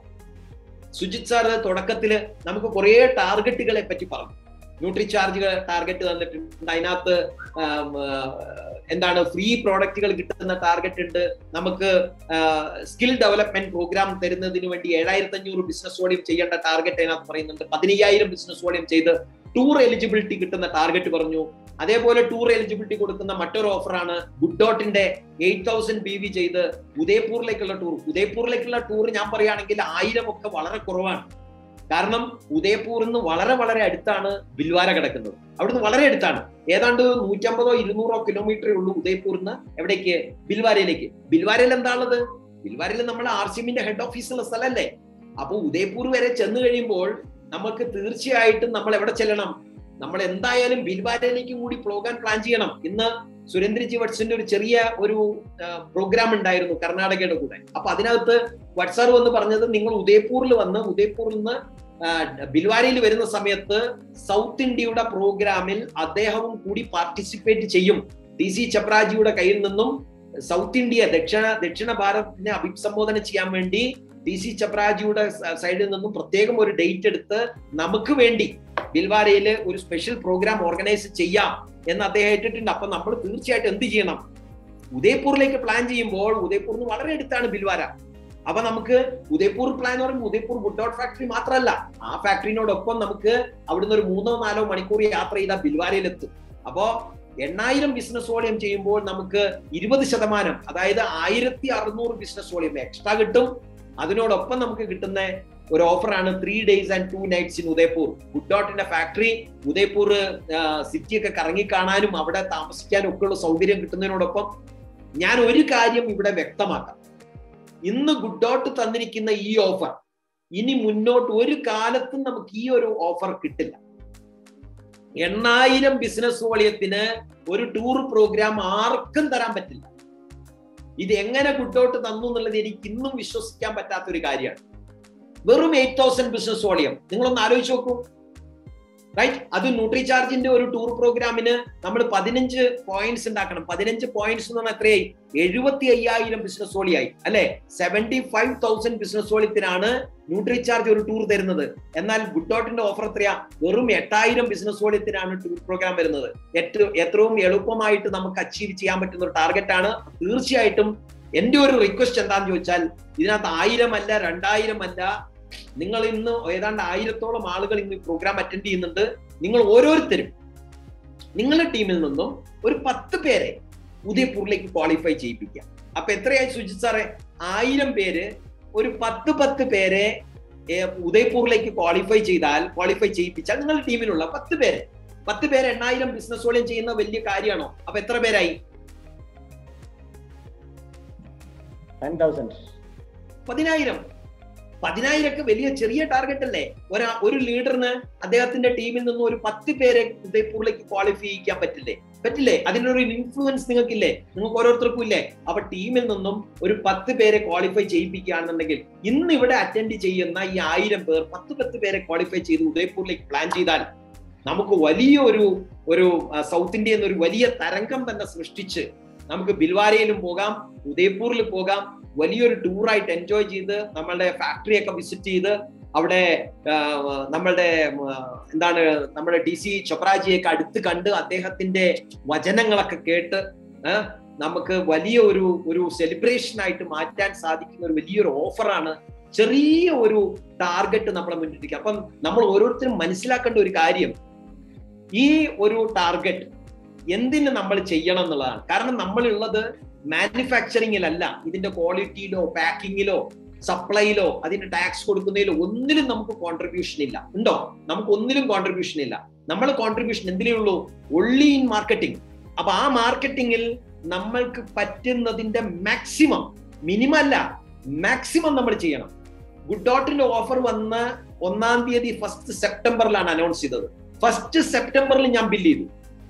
സുജിത് സാർ തുടക്കത്തിൽ നമുക്ക് കുറേ ടാർഗറ്റുകളെ പറ്റി പറഞ്ഞു ന്യൂട്രി ചാർജ് ടാർഗറ്റ് തന്നിട്ടുണ്ട് അതിനകത്ത് ആം, ആ, എന്താണ് ഫ്രീ പ്രോഡക്റ്റുകൾ കിട്ടുന്ന ടാർഗറ്റ് ഉണ്ട് നമുക്ക് സ്കിൽ ഡെവലപ്മെന്റ് പ്രോഗ്രാം തരുന്നതിന് വേണ്ടി ഏഴായിരത്തി അഞ്ഞൂറ് ബിസിനസ് വോളിയം ചെയ്യേണ്ട ടാർഗറ്റ് അതിനകത്ത് പറയുന്നുണ്ട് പതിനയ്യായിരം ബിസിനസ് വോളിയം ചെയ്ത് ടൂർ എലിജിബിലിറ്റി കിട്ടുന്ന ടാർഗറ്റ് പറഞ്ഞു അതേപോലെ ടൂർ എലിജിബിലിറ്റി കൊടുക്കുന്ന മറ്റൊരു ഓഫറാണ് ഗുഡ് ഡോട്ടിന്റെ എയ്റ്റ് തൗസൻഡ് ബി വി ചെയ്ത് ഉദയപൂരിലേക്കുള്ള ടൂർ ഉദയപൂരിലേക്കുള്ള ടൂർ ഞാൻ പറയുകയാണെങ്കിൽ ആയിരം ഒക്കെ വളരെ കുറവാണ് കാരണം ഉദയപൂരിൽ നിന്ന് വളരെ വളരെ അടുത്താണ് ബിൽവാര കിടക്കുന്നത് അവിടുന്ന് വളരെ അടുത്താണ് ഏതാണ്ട് നൂറ്റമ്പതോ ഇരുന്നൂറോ കിലോമീറ്ററേ ഉള്ളൂ ഉദയപൂരിൽ നിന്ന് എവിടേക്ക് ബിൽവാരയിലേക്ക് ബിൽവാരയിൽ എന്താണുള്ളത് ബിൽവാരയിൽ നമ്മൾ ആർ സി എമ്മിന്റെ ഹെഡ് ഓഫീസുള്ള സ്ഥലമല്ലേ അപ്പൊ ഉദയപൂർ വരെ ചെന്ന് കഴിയുമ്പോൾ നമുക്ക് തീർച്ചയായിട്ടും നമ്മൾ എവിടെ ചെല്ലണം നമ്മൾ എന്തായാലും ബിൽവാരയിലേക്കും കൂടി പോകാൻ പ്ലാൻ ചെയ്യണം ഇന്ന് സുരേന്ദ്രജി വട്സിന്റെ ഒരു ചെറിയ ഒരു പ്രോഗ്രാം ഉണ്ടായിരുന്നു കർണാടകയുടെ കൂടെ അപ്പൊ അതിനകത്ത് വട്സാർ വന്ന് പറഞ്ഞത് നിങ്ങൾ ഉദയപൂരിൽ വന്ന് ഉദയപൂരിൽ നിന്ന് ആ, ബിൽവാരയിൽ വരുന്ന സമയത്ത് സൗത്ത് ഇന്ത്യയുടെ പ്രോഗ്രാമിൽ അദ്ദേഹവും കൂടി പാർട്ടിസിപ്പേറ്റ് ചെയ്യും ടി സി ചപ്രാജിയുടെ കയ്യിൽ നിന്നും സൗത്ത് ഇന്ത്യ ദക്ഷിണ ദക്ഷിണ ഭാരതത്തിനെ അഭിസംബോധന ചെയ്യാൻ വേണ്ടി ടി സി ചപ്രാജിയുടെ സ- സൈഡിൽ നിന്നും പ്രത്യേകം ഒരു ഡേറ്റ് എടുത്ത് നമുക്ക് വേണ്ടി ബിൽവാരയിൽ ഒരു സ്പെഷ്യൽ പ്രോഗ്രാം ഓർഗനൈസ് ചെയ്യാം എന്ന് അദ്ദേഹം ഏറ്റിട്ടുണ്ട് അപ്പൊ നമ്മൾ തീർച്ചയായിട്ടും എന്ത് ചെയ്യണം ഉദയപൂരിലേക്ക് പ്ലാൻ ചെയ്യുമ്പോൾ ഉദയപൂരിൽ നിന്ന് വളരെ അടുത്താണ് ബിൽവാര അപ്പൊ നമുക്ക് ഉദയപൂർ പ്ലാൻ എന്ന് പറയുമ്പോൾ ഉദയപൂർ വുഡ് ഔട്ട് ഫാക്ടറി മാത്രമല്ല ആ ഫാക്ടറിനോടൊപ്പം നമുക്ക് അവിടുന്ന് ഒരു മൂന്നോ നാലോ മണിക്കൂർ യാത്ര ചെയ്താൽ ബിൽവാരയിലെത്തും അപ്പോ എണ്ണായിരം ബിസിനസ് വോളിയം ചെയ്യുമ്പോൾ നമുക്ക് ഇരുപത് ശതമാനം അതായത് ആയിരത്തി അറുന്നൂറ് ബിസിനസ് വോളിയം എക്സ്ട്രാ കിട്ടും അതിനോടൊപ്പം നമുക്ക് കിട്ടുന്ന ഒരു ഓഫറാണ് three days and two nights in Udaipur good ഡോട്ടിന്റെ ഫാക്ടറി ഉദയ്പൂർ സിറ്റി ഒക്കെ കറങ്ങി കാണാനും അവിടെ താമസിക്കാനും ഒക്കെ ഉള്ള സൗകര്യം കിട്ടുന്നതിനോടൊപ്പം ഞാൻ ഒരു കാര്യം ഇവിടെ വ്യക്തമാക്കാം ഇന്ന് ഗുഡ് ഡോട്ട് തന്നിരിക്കുന്ന ഈ ഓഫർ ഇനി മുന്നോട്ട് ഒരു കാലത്തും നമുക്ക് ഈ ഒരു ഓഫർ കിട്ടില്ല എണ്ണായിരം ബിസിനസ് വോളിയത്തിന് ഒരു ടൂർ പ്രോഗ്രാം ആർക്കും തരാൻ പറ്റില്ല ഇത് എങ്ങനെ ഗുഡ് ഡോട്ട് തന്നു എന്നുള്ളത് എനിക്ക് ഇന്നും വിശ്വസിക്കാൻ പറ്റാത്ത ഒരു കാര്യമാണ് വെറും എയ്റ്റ് തൗസൻഡ് ബിസിനസ് വോളിയം നിങ്ങളൊന്ന് ആലോചിച്ച് നോക്കൂ റൈറ്റ് അത് ന്യൂട്രി ചാർജിന്റെ ഒരു ടൂർ പ്രോഗ്രാമിന് നമ്മൾ പതിനഞ്ച് പോയിന്റ്സ് ഉണ്ടാക്കണം പതിനഞ്ച് പോയിന്റ്സ് എന്ന് പറഞ്ഞാൽ എത്രയായി എഴുപത്തി അയ്യായിരം ബിസിനസ് വോളിയായി അല്ലെ സെവന്റി ഫൈവ് തൗസൻഡ് ബിസിനസ് വോളിയത്തിനാണ് ന്യൂട്രി ചാർജ് ഒരു ടൂർ തരുന്നത് എന്നാൽ ഗുഡ് ഡോട്ടിന്റെ ഓഫർ എത്രയാ വെറും എട്ടായിരം ബിസിനസ് വോളിയത്തിനാണ് ടൂർ പ്രോഗ്രാം വരുന്നത് ഏറ്റവും എത്രയും എളുപ്പമായിട്ട് നമുക്ക് അച്ചീവ് ചെയ്യാൻ പറ്റുന്ന ഒരു ടാർഗറ്റ് ആണ് തീർച്ചയായിട്ടും എന്റെ ഒരു റിക്വസ്റ്റ് എന്താന്ന് ചോദിച്ചാൽ ഇതിനകത്ത് ആയിരം അല്ല രണ്ടായിരം അല്ല നിങ്ങൾ ഇന്ന് ഏതാണ്ട് ആയിരത്തോളം ആളുകൾ ഇന്ന് പ്രോഗ്രാം അറ്റൻഡ് ചെയ്യുന്നുണ്ട് നിങ്ങൾ ഓരോരുത്തരും നിങ്ങളുടെ ടീമിൽ നിന്നും ഒരു പത്ത് പേരെ ഉദയപൂരിലേക്ക് ക്വാളിഫൈ ചെയ്യിപ്പിക്കാം അപ്പൊ എത്രയായി സുജിത് സാറേ ആയിരം പേര് ഒരു പത്ത് പത്ത് പേരെ ഉദയപൂരിലേക്ക് ക്വാളിഫൈ ചെയ്താൽ ക്വാളിഫൈ ചെയ്യിപ്പിച്ചാൽ നിങ്ങളുടെ ടീമിലുള്ള പത്ത് പേര് പത്ത് പേര് എണ്ണായിരം ബിസിനസ് വോളിയം ചെയ്യുന്ന വലിയ കാര്യമാണോ അപ്പൊ എത്ര പേരായി പതിനായിരം പതിനായിരമൊക്കെ വലിയ ചെറിയ ടാർഗറ്റ് അല്ലേ ഒരാ ഒരു ലീഡറിന് അദ്ദേഹത്തിന്റെ ടീമിൽ നിന്ന് ഒരു പത്ത് പേരെ ഉദയപൂരിലേക്ക് ക്വാളിഫൈ ചെയ്യിക്കാൻ പറ്റില്ലേ പറ്റില്ലേ അതിനൊരു ഇൻഫ്ലുവൻസ് നിങ്ങൾക്കില്ലേ നിങ്ങൾക്ക് ഓരോരുത്തർക്കും ഇല്ലേ അപ്പൊ ടീമിൽ നിന്നും ഒരു പത്ത് പേരെ ക്വാളിഫൈ ചെയ്യിപ്പിക്കുകയാണെന്നുണ്ടെങ്കിൽ ഇന്ന് ഇവിടെ അറ്റൻഡ് ചെയ്യുന്ന ഈ ആയിരം പേർ പത്ത് പത്ത് പേരെ ക്വാളിഫൈ ചെയ്ത് ഉദയപൂരിലേക്ക് പ്ലാൻ ചെയ്താൽ നമുക്ക് വലിയ ഒരു ഒരു സൗത്ത് ഇന്ത്യയിൽ നിന്ന് ഒരു വലിയ തരംഗം തന്നെ സൃഷ്ടിച്ച് നമുക്ക് ബിൽവാരയിലും പോകാം ഉദയപൂരിൽ പോകാം വലിയൊരു ടൂറായിട്ട് എൻജോയ് ചെയ്ത് നമ്മളുടെ ഫാക്ടറി ഒക്കെ വിസിറ്റ് ചെയ്ത് അവിടെ നമ്മളുടെ എന്താണ് നമ്മുടെ ഡി സി ചൊപ്രാജിയൊക്കെ അടുത്ത് കണ്ട് അദ്ദേഹത്തിന്റെ വചനങ്ങളൊക്കെ കേട്ട് നമുക്ക് വലിയ ഒരു ഒരു സെലിബ്രേഷൻ ആയിട്ട് മാറ്റാൻ സാധിക്കുന്ന ഒരു വലിയൊരു ഓഫറാണ് ചെറിയ ഒരു ടാർഗറ്റ് നമ്മളെ മുന്നിലേക്ക് അപ്പം നമ്മൾ ഓരോരുത്തരും മനസ്സിലാക്കേണ്ട ഒരു കാര്യം ഈ ഒരു ടാർഗറ്റ് എന്തിന് നമ്മൾ ചെയ്യണം എന്നുള്ളതാണ് കാരണം നമ്മളുള്ളത് മാനുഫാക്ചറിങ്ങിലല്ല ഇതിന്റെ ക്വാളിറ്റിയിലോ പാക്കിങ്ങിലോ സപ്ലൈയിലോ അതിന്റെ ടാക്സ് കൊടുക്കുന്നതിലോ ഒന്നിലും നമുക്ക് കോൺട്രിബ്യൂഷൻ ഇല്ല ഉണ്ടോ നമുക്ക് ഒന്നിലും കോൺട്രിബ്യൂഷൻ ഇല്ല നമ്മൾ കോൺട്രിബ്യൂഷൻ എന്തിനേ ഉള്ളൂ ഒള്ളി ഇൻ മാർക്കറ്റിംഗ് അപ്പൊ ആ മാർക്കറ്റിംഗിൽ നമ്മൾക്ക് പറ്റുന്നതിന്റെ മാക്സിമം മിനിമം അല്ല മാക്സിമം നമ്മൾ ചെയ്യണം ഗുഡ് ഡോട്ടിന്റെ ഓഫർ വന്ന ഒന്നാം തീയതി ഫസ്റ്റ് സെപ്റ്റംബറിലാണ് അനൗൺസ് ചെയ്തത് ഫസ്റ്റ് സെപ്റ്റംബറിൽ ഞാൻ ബില്ല് ചെയ്തു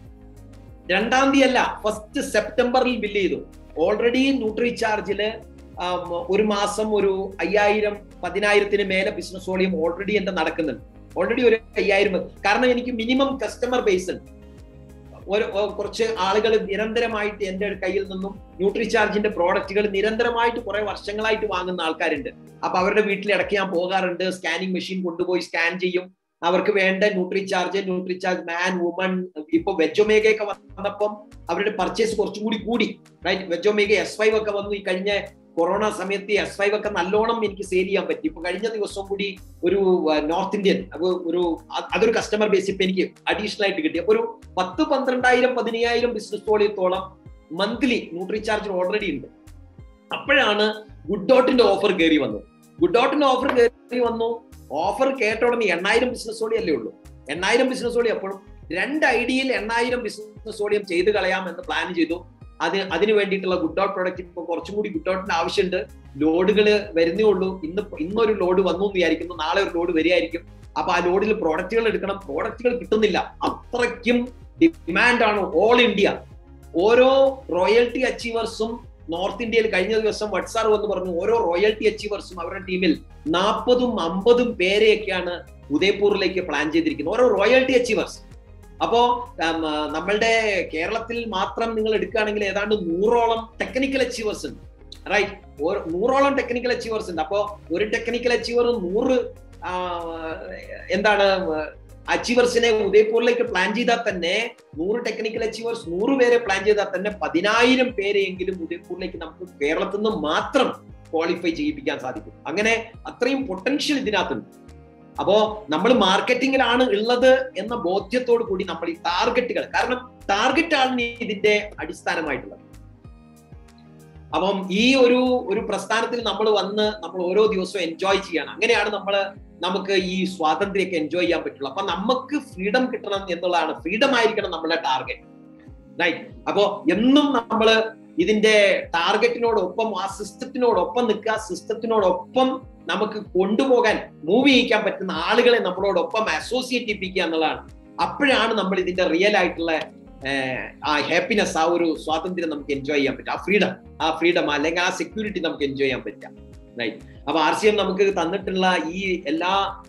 രണ്ടാം തീയതി അല്ല ഫസ്റ്റ് സെപ്റ്റംബറിൽ ബില്ല് ചെയ്തു ഓൾറെഡി ന്യൂട്രി ചാർജില് ഒരു മാസം ഒരു അയ്യായിരം പതിനായിരത്തിന് മേലെ ബിസിനസ് വോളിയം ഓൾറെഡി എന്റെ നടക്കുന്നുണ്ട് ഓൾറെഡി ഒരു അയ്യായിരം കാരണം എനിക്ക് മിനിമം കസ്റ്റമർ ബേസ് ഉണ്ട് ഒരു കുറച്ച് ആളുകൾ നിരന്തരമായിട്ട് എന്റെ കയ്യിൽ നിന്നും ന്യൂട്രി ചാർജിന്റെ പ്രോഡക്റ്റുകൾ നിരന്തരമായിട്ട് കുറെ വർഷങ്ങളായിട്ട് വാങ്ങുന്ന ആൾക്കാരുണ്ട് അപ്പൊ അവരുടെ വീട്ടിൽ ഇടയ്ക്ക് ഞാൻ പോകാറുണ്ട് സ്കാനിങ് മെഷീൻ കൊണ്ടുപോയി സ്കാൻ ചെയ്യും അവർക്ക് വേണ്ട Nutricharge Nutricharge man woman ഇപ്പൊ വെജൊമേഗയൊക്കെ വന്നപ്പം അവരുടെ പർച്ചേസ് കുറച്ചും കൂടി കൂടി റൈറ്റ് വെജൊമേഗ എസ് ഫൈവ് ഒക്കെ വന്നു ഈ കഴിഞ്ഞ കൊറോണ സമയത്ത് എസ് ഫൈവ് ഒക്കെ നല്ലോണം എനിക്ക് സെയിൽ ചെയ്യാൻ പറ്റി ഇപ്പൊ കഴിഞ്ഞ ദിവസം കൂടി ഒരു നോർത്ത് ഇന്ത്യൻ ഒരു അതൊരു കസ്റ്റമർ ബേസ് ഇപ്പൊ എനിക്ക് അഡീഷണൽ ആയിട്ട് കിട്ടി അപ്പൊ ഒരു പത്ത് പന്ത്രണ്ടായിരം പതിനയ്യായിരം ബിസിനസ് വോളിയത്തോളം മന്ത്ലി ന്യൂട്രി ചാർജ് ഓൾറെഡി ഉണ്ട് അപ്പോഴാണ് ഗുഡ് ഡോട്ടിന്റെ ഓഫർ കയറി വന്നത് ഗുഡ് ഡോട്ടിന്റെ ഓഫർ കയറി വന്നു ഓഫർ കേട്ട ഉടനെ എണ്ണായിരം ബിസിനസ് വോളിയല്ലേ ഉള്ളൂ എണ്ണായിരം ബിസിനസ് വോളിയം അപ്പോഴും രണ്ട് ഐഡിയയിൽ എണ്ണായിരം ബിസിനസ് വോളിയം ചെയ്ത് കളയാം എന്ന് പ്ലാൻ ചെയ്തു അത് അതിന് വേണ്ടിയിട്ടുള്ള ഗുഡ് ഡോട്ട് പ്രോഡക്റ്റ് ഇപ്പൊ കുറച്ചും കൂടി ഗുഡ് ഡോട്ടിന്റെ ആവശ്യമുണ്ട് ലോഡുകൾ വരുന്നേ ഉള്ളൂ ഇന്ന് ഇന്നൊരു ലോഡ് വന്നു എന്ന് വിചാരിക്കുന്നു നാളെ ഒരു ലോഡ് വരികയായിരിക്കും അപ്പൊ ആ ലോഡിൽ പ്രോഡക്റ്റുകൾ എടുക്കണം പ്രോഡക്റ്റുകൾ കിട്ടുന്നില്ല അത്രയ്ക്കും ഡിമാൻഡ് ആണ് ഓൾ ഇന്ത്യ ഓരോ റോയൽറ്റി അച്ചീവേഴ്സും നോർത്ത് ഇന്ത്യയിൽ കഴിഞ്ഞ ദിവസം വട്സാർ വന്ന് പറഞ്ഞു ഓരോ റോയൽറ്റി അച്ചീവേഴ്സും അവരുടെ ടീമിൽ നാൽപ്പതും അമ്പതും പേരെയൊക്കെയാണ് ഉദയപൂരിലേക്ക് പ്ലാൻ ചെയ്തിരിക്കുന്നത് ഓരോ റോയൽറ്റി അച്ചീവേഴ്സ് അപ്പോ നമ്മളുടെ കേരളത്തിൽ മാത്രം നിങ്ങൾ എടുക്കുകയാണെങ്കിൽ ഏതാണ്ട് നൂറോളം ടെക്നിക്കൽ അച്ചീവേഴ്സ് ഉണ്ട് റൈറ്റ് നൂറോളം ടെക്നിക്കൽ അച്ചീവേഴ്സ് ഉണ്ട് അപ്പോ ഒരു ടെക്നിക്കൽ അച്ചീവർ നൂറ് എന്താണ് അച്ചീവേഴ്സിനെ ഉദയപൂരിലേക്ക് പ്ലാൻ ചെയ്താൽ തന്നെ നൂറ് ടെക്നിക്കൽ അച്ചീവേഴ്സ് നൂറ് പേരെ പ്ലാൻ ചെയ്താൽ തന്നെ പതിനായിരം പേരെയെങ്കിലും ഉദയപൂരിലേക്ക് നമുക്ക് കേരളത്തിൽ നിന്ന് മാത്രം ക്വാളിഫൈ ചെയ്യിപ്പിക്കാൻ സാധിക്കും അങ്ങനെ അത്രയും പൊട്ടൻഷ്യൽ ഇതിനകത്തുണ്ട് അപ്പോ നമ്മൾ മാർക്കറ്റിംഗിലാണ് ഉള്ളത് എന്ന ബോധ്യത്തോടു കൂടി നമ്മൾ ഈ ടാർഗറ്റുകൾ കാരണം ടാർഗറ്റ് ആണ് ഇതിന്റെ അടിസ്ഥാനമായിട്ടുള്ളത് അപ്പം ഈ ഒരു ഒരു പ്രസ്ഥാനത്തിൽ നമ്മൾ വന്ന് നമ്മൾ ഓരോ ദിവസവും എൻജോയ് ചെയ്യണം അങ്ങനെയാണ് നമ്മൾ നമുക്ക് ഈ സ്വാതന്ത്ര്യമൊക്കെ എൻജോയ് ചെയ്യാൻ പറ്റുള്ളൂ അപ്പൊ നമുക്ക് ഫ്രീഡം കിട്ടണം എന്നുള്ളതാണ് ഫ്രീഡം ആയിരിക്കണം നമ്മുടെ ടാർഗറ്റ് റൈറ്റ് അപ്പോ എന്നും നമ്മൾ ഇതിന്റെ ടാർഗറ്റിനോടൊപ്പം ആ സിസ്റ്റത്തിനോടൊപ്പം നിൽക്കുക സിസ്റ്റത്തിനോടൊപ്പം നമുക്ക് കൊണ്ടുപോകാൻ മൂവ് ചെയ്യിക്കാൻ പറ്റുന്ന ആളുകളെ നമ്മളോടൊപ്പം അസോസിയേറ്റ് ചെയ്യിപ്പിക്കുക എന്നുള്ളതാണ് അപ്പോഴാണ് നമ്മൾ ഇതിന്റെ റിയൽ ആയിട്ടുള്ള ആ ഹാപ്പിനെസ് ആ ഒരു സ്വാതന്ത്ര്യം നമുക്ക് എൻജോയ് ചെയ്യാൻ പറ്റും ആ ഫ്രീഡം ആ ഫ്രീഡം അല്ലെങ്കിൽ ആ സെക്യൂരിറ്റി നമുക്ക് എൻജോയ് ചെയ്യാൻ പറ്റാം റൈറ്റ് അപ്പൊ ആർ സി എം നമുക്ക് തന്നിട്ടുള്ള ഈ എല്ലാ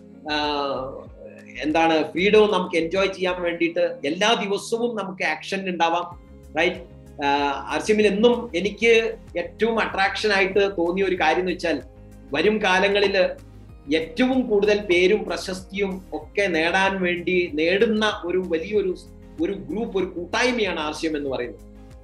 എന്താണ് ഫ്രീഡവും നമുക്ക് എൻജോയ് ചെയ്യാൻ വേണ്ടിയിട്ട് എല്ലാ ദിവസവും നമുക്ക് ആക്ഷൻ ഉണ്ടാവാം റൈറ്റ് ആർ സി എമ്മിൽ എന്നും എനിക്ക് ഏറ്റവും അട്രാക്ഷൻ ആയിട്ട് തോന്നിയ ഒരു കാര്യം എന്ന് വെച്ചാൽ വരും കാലങ്ങളിൽ ഏറ്റവും കൂടുതൽ പേരും പ്രശസ്തിയും ഒക്കെ നേടാൻ വേണ്ടി നേടുന്ന ഒരു വലിയൊരു ഒരു ഗ്രൂപ്പ് ഒരു കൂട്ടായ്മയാണ് ആർ സി എം എന്ന് പറയുന്നത്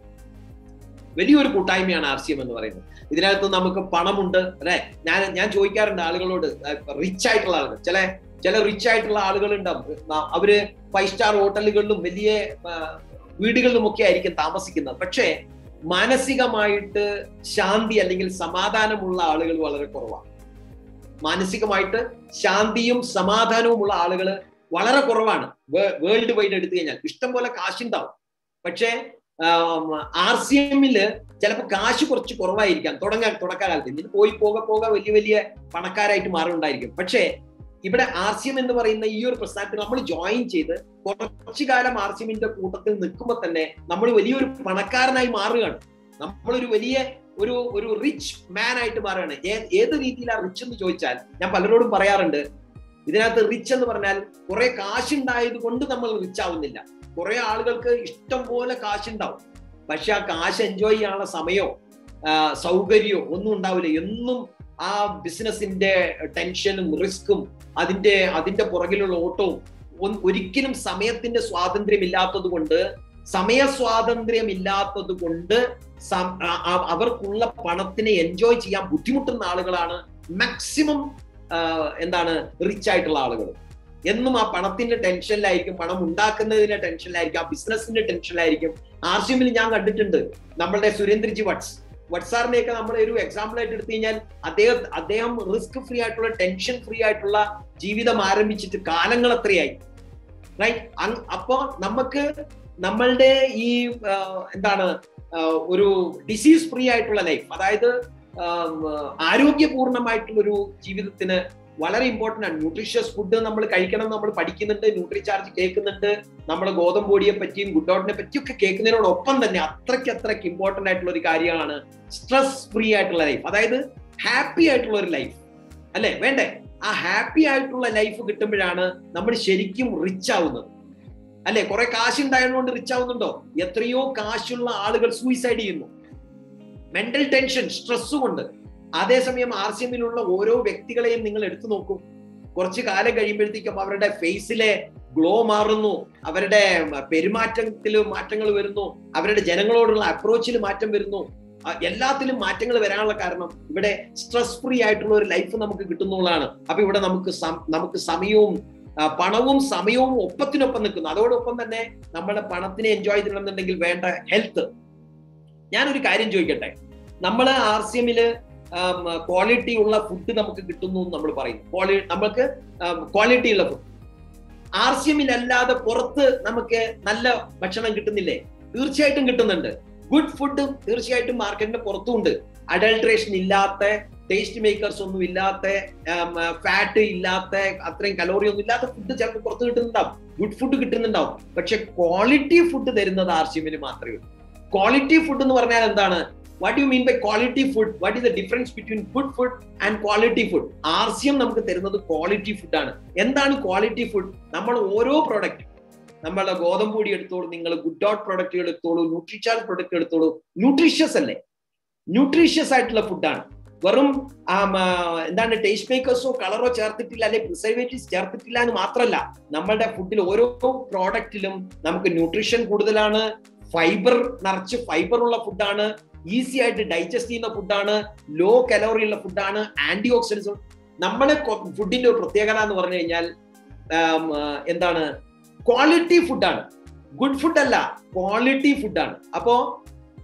വലിയൊരു കൂട്ടായ്മയാണ് ആർ സി എം എന്ന് പറയുന്നത് ഇതിനകത്ത് നമുക്ക് പണമുണ്ട് അല്ലെ ഞാൻ ഞാൻ ചോദിക്കാറുണ്ട് ആളുകളോട് റിച്ച് ആയിട്ടുള്ള ആളുകൾ ചില ചില റിച്ച് ആയിട്ടുള്ള ആളുകൾ ഉണ്ടാവും അവര് ഫൈവ് സ്റ്റാർ ഹോട്ടലുകളിലും വലിയ വീടുകളിലും ഒക്കെ ആയിരിക്കും താമസിക്കുന്നത് പക്ഷേ മാനസികമായിട്ട് ശാന്തി അല്ലെങ്കിൽ സമാധാനമുള്ള ആളുകൾ വളരെ കുറവാണ് മാനസികമായിട്ട് ശാന്തിയും സമാധാനവുമുള്ള ആളുകൾ വളരെ കുറവാണ് വേൾഡ് വൈഡ് എടുത്തു കഴിഞ്ഞാൽ ഇഷ്ടം പോലെ കാശുണ്ടാവും പക്ഷേ ആർ സി എമ്മില് ചിലപ്പോൾ കാശ് കുറച്ച് കുറവായിരിക്കാം തുടങ്ങാൻ തുടക്കകാലത്ത് ഇതിന് പോയി പോക പോക വലിയ വലിയ പണക്കാരായിട്ട് മാറുണ്ടായിരിക്കും പക്ഷേ ഇവിടെ ആർ സി എം എന്ന് പറയുന്ന ഈ ഒരു പ്രസ്ഥാനത്തിൽ നമ്മൾ ജോയിൻ ചെയ്ത് കുറച്ചു കാലം ആർ സി എമ്മിന്റെ കൂട്ടത്തിൽ നിൽക്കുമ്പോൾ തന്നെ നമ്മൾ വലിയൊരു പണക്കാരനായി മാറുകയാണ് നമ്മളൊരു വലിയ ഒരു ഒരു റിച്ച് മാൻ ആയിട്ട് മാറുകയാണ് ഏത് രീതിയിലാണ് റിച്ച് എന്ന് ചോദിച്ചാൽ ഞാൻ പലരോടും പറയാറുണ്ട് ഇതിനകത്ത് റിച്ച് എന്ന് പറഞ്ഞാൽ കുറെ കാശുണ്ടായത് കൊണ്ട് നമ്മൾ റിച്ച് ആവുന്നില്ല കുറെ ആളുകൾക്ക് ഇഷ്ടം പോലെ കാശുണ്ടാവും പക്ഷെ ആ കാശ് എൻജോയ് ചെയ്യാനുള്ള സമയമോ സൗകര്യമോ ഒന്നും ഉണ്ടാവില്ല എന്നും ആ ബിസിനസിന്റെ ടെൻഷനും റിസ്ക്കും അതിന്റെ അതിന്റെ പുറകിലുള്ള ഓട്ടവും ഒരിക്കലും സമയത്തിന്റെ സ്വാതന്ത്ര്യം ഇല്ലാത്തത് കൊണ്ട് സമയ സ്വാതന്ത്ര്യം ഇല്ലാത്തത് കൊണ്ട് അവർക്കുള്ള പണത്തിനെ എൻജോയ് ചെയ്യാൻ ബുദ്ധിമുട്ടുന്ന ആളുകളാണ് മാക്സിമം എന്താണ് റിച്ച് ആയിട്ടുള്ള ആളുകൾ എന്നും ആ പണത്തിന്റെ ടെൻഷനിലായിരിക്കും പണം ഉണ്ടാക്കുന്നതിന്റെ ടെൻഷനിലായിരിക്കും ആ ബിസിനസിന്റെ ടെൻഷനിലായിരിക്കും ആർ സി എമ്മിൽ ഞാൻ കണ്ടിട്ടുണ്ട് നമ്മളുടെ സുരേന്ദ്രജി വട്സ് വട്സാറിനെയൊക്കെ നമ്മൾ ഒരു എക്സാമ്പിൾ ആയിട്ട് എടുത്തു കഴിഞ്ഞാൽ അദ്ദേഹം അദ്ദേഹം റിസ്ക് ഫ്രീ ആയിട്ടുള്ള ടെൻഷൻ ഫ്രീ ആയിട്ടുള്ള ജീവിതം ആരംഭിച്ചിട്ട് കാലങ്ങൾ എത്രയായി റൈറ്റ് അപ്പോ നമുക്ക് നമ്മളുടെ ഈ എന്താണ് ഒരു ഡിസീസ് ഫ്രീ ആയിട്ടുള്ള ലൈഫ് അതായത് ആരോഗ്യപൂർണമായിട്ടുള്ള ഒരു ജീവിതത്തിന് വളരെ ഇമ്പോർട്ടൻ്റ് ആണ് ന്യൂട്രീഷ്യസ് ഫുഡ് നമ്മൾ കഴിക്കണം നമ്മൾ പഠിക്കുന്നുണ്ട് ന്യൂട്രി ചാർജ് കേൾക്കുന്നുണ്ട് നമ്മൾ ഗോതമ്പൊടിയെ പറ്റിയും ഗുഡോട്ടിനെ പറ്റിയും ഒക്കെ കേൾക്കുന്നതിനോടൊപ്പം തന്നെ അത്രയ്ക്ക് അത്രയ്ക്ക് ഇമ്പോർട്ടൻ്റ് ആയിട്ടുള്ള ഒരു കാര്യമാണ് സ്ട്രെസ് ഫ്രീ ആയിട്ടുള്ള ലൈഫ് അതായത് ഹാപ്പി ആയിട്ടുള്ള ഒരു ലൈഫ് അല്ലെ വേണ്ടേ ആ ഹാപ്പി ആയിട്ടുള്ള ലൈഫ് കിട്ടുമ്പോഴാണ് നമ്മൾ ശരിക്കും റിച്ച് ആവുന്നത് അല്ലെ കുറെ കാശ് ഉണ്ടായതുകൊണ്ട് റിച്ച് ആവുന്നുണ്ടോ എത്രയോ കാശുള്ള ആളുകൾ സൂയിസൈഡ് ചെയ്യുന്നു മെന്റൽ ടെൻഷൻ സ്ട്രെസ് കൊണ്ട് അതേസമയം ആർ സി എമ്മിലുള്ള ഓരോ വ്യക്തികളെയും നിങ്ങൾ എടുത്തു നോക്കൂ കുറച്ച് കാലം കഴിയുമ്പോഴത്തേക്കും അവരുടെ ഫേസിലെ ഗ്ലോ മാറുന്നു അവരുടെ പെരുമാറ്റത്തിൽ മാറ്റങ്ങൾ വരുന്നു അവരുടെ ജനങ്ങളോടുള്ള അപ്രോച്ചിൽ മാറ്റം വരുന്നു എല്ലാത്തിലും മാറ്റങ്ങൾ വരാനുള്ള കാരണം ഇവിടെ സ്ട്രെസ് ഫ്രീ ആയിട്ടുള്ള ഒരു ലൈഫ് നമുക്ക് കിട്ടുന്നുള്ളതാണ് അപ്പൊ ഇവിടെ നമുക്ക് നമുക്ക് സമയവും പണവും സമയവും ഒപ്പത്തിനൊപ്പം നിൽക്കുന്നു അതോടൊപ്പം തന്നെ നമ്മുടെ പണത്തിനെ എൻജോയ് ചെയ്യണമെന്നുണ്ടെങ്കിൽ വേണ്ട ഹെൽത്ത് ഞാനൊരു കാര്യം ചോദിക്കട്ടെ നമ്മൾ ആർ സി എമ്മില് ക്വാളിറ്റി ഉള്ള ഫുഡ് നമുക്ക് കിട്ടുന്നു എന്ന് നമ്മൾ പറയുന്നു ക്വാളി നമുക്ക് ക്വാളിറ്റി ഉള്ള ഫുഡ് ആർ സി എമ്മിൽ അല്ലാതെ പുറത്ത് നമുക്ക് നല്ല ഭക്ഷണം കിട്ടുന്നില്ലേ തീർച്ചയായിട്ടും കിട്ടുന്നുണ്ട് ഗുഡ് ഫുഡ് തീർച്ചയായിട്ടും മാർക്കറ്റിന്റെ പുറത്തുണ്ട് അഡൾട്രേഷൻ ഇല്ലാത്ത ടേസ്റ്റ് മേക്കേഴ്സ് ഒന്നും ഇല്ലാത്ത ഫാറ്റ് ഇല്ലാത്ത അത്രയും കലോറി ഒന്നും ഇല്ലാത്ത ഫുഡ് ചിലപ്പോൾ പുറത്ത് കിട്ടുന്നുണ്ടാവും ഗുഡ് ഫുഡ് കിട്ടുന്നുണ്ടാവും പക്ഷെ ക്വാളിറ്റി ഫുഡ് തരുന്നത് ആർ സി എമ്മിന് മാത്രമേ ഉള്ളൂ ക്വാളിറ്റി ഫുഡ് എന്ന് പറഞ്ഞാൽ എന്താണ് what you mean by quality food what is the difference between good food and quality food R C M നമുക്ക് തരുന്നത് ക്വാളിറ്റി ഫുഡാണ് എന്താണ് ക്വാളിറ്റി ഫുഡ് നമ്മൾ ഓരോ പ്രോഡക്റ്റ് നമ്മളുടെ ഗോതമ്പൊടി എടുത്തോളൂ നിങ്ങൾ ഗുഡ് ഡോട്ട് പ്രോഡക്റ്റുകൾ എടുത്തോളൂ ന്യൂട്രിച്ചാൽ പ്രോഡക്റ്റ് എടുത്തോളൂ ന്യൂട്രീഷ്യസ് അല്ലേ ന്യൂട്രീഷ്യസ് ആയിട്ടുള്ള ഫുഡാണ് വെറും എന്താണ് ടേസ്റ്റ് മേക്കേഴ്സോ കളറോ ചേർത്തിട്ടില്ല അല്ലെങ്കിൽ പ്രിസർവേറ്റീവ്സ് ചേർത്തിട്ടില്ല എന്ന് മാത്രമല്ല നമ്മളുടെ ഫുഡിൽ ഓരോ പ്രോഡക്റ്റിലും നമുക്ക് ന്യൂട്രീഷൻ കൂടുതലാണ് ഫൈബർ നിറച്ച് ഫൈബർ ഉള്ള ഫുഡാണ് ഈസി ആയിട്ട് ഡൈജസ്റ്റ് ചെയ്യുന്ന ഫുഡാണ് ലോ കലോറി ഉള്ള ഫുഡാണ് ആന്റി ഓക്സിഡൻസും നമ്മുടെ ഫുഡിന്റെ ഒരു പ്രത്യേകത എന്ന് പറഞ്ഞു കഴിഞ്ഞാൽ എന്താണ് ക്വാളിറ്റി ഫുഡാണ് ഗുഡ് ഫുഡ് അല്ല ക്വാളിറ്റി ഫുഡാണ് അപ്പോ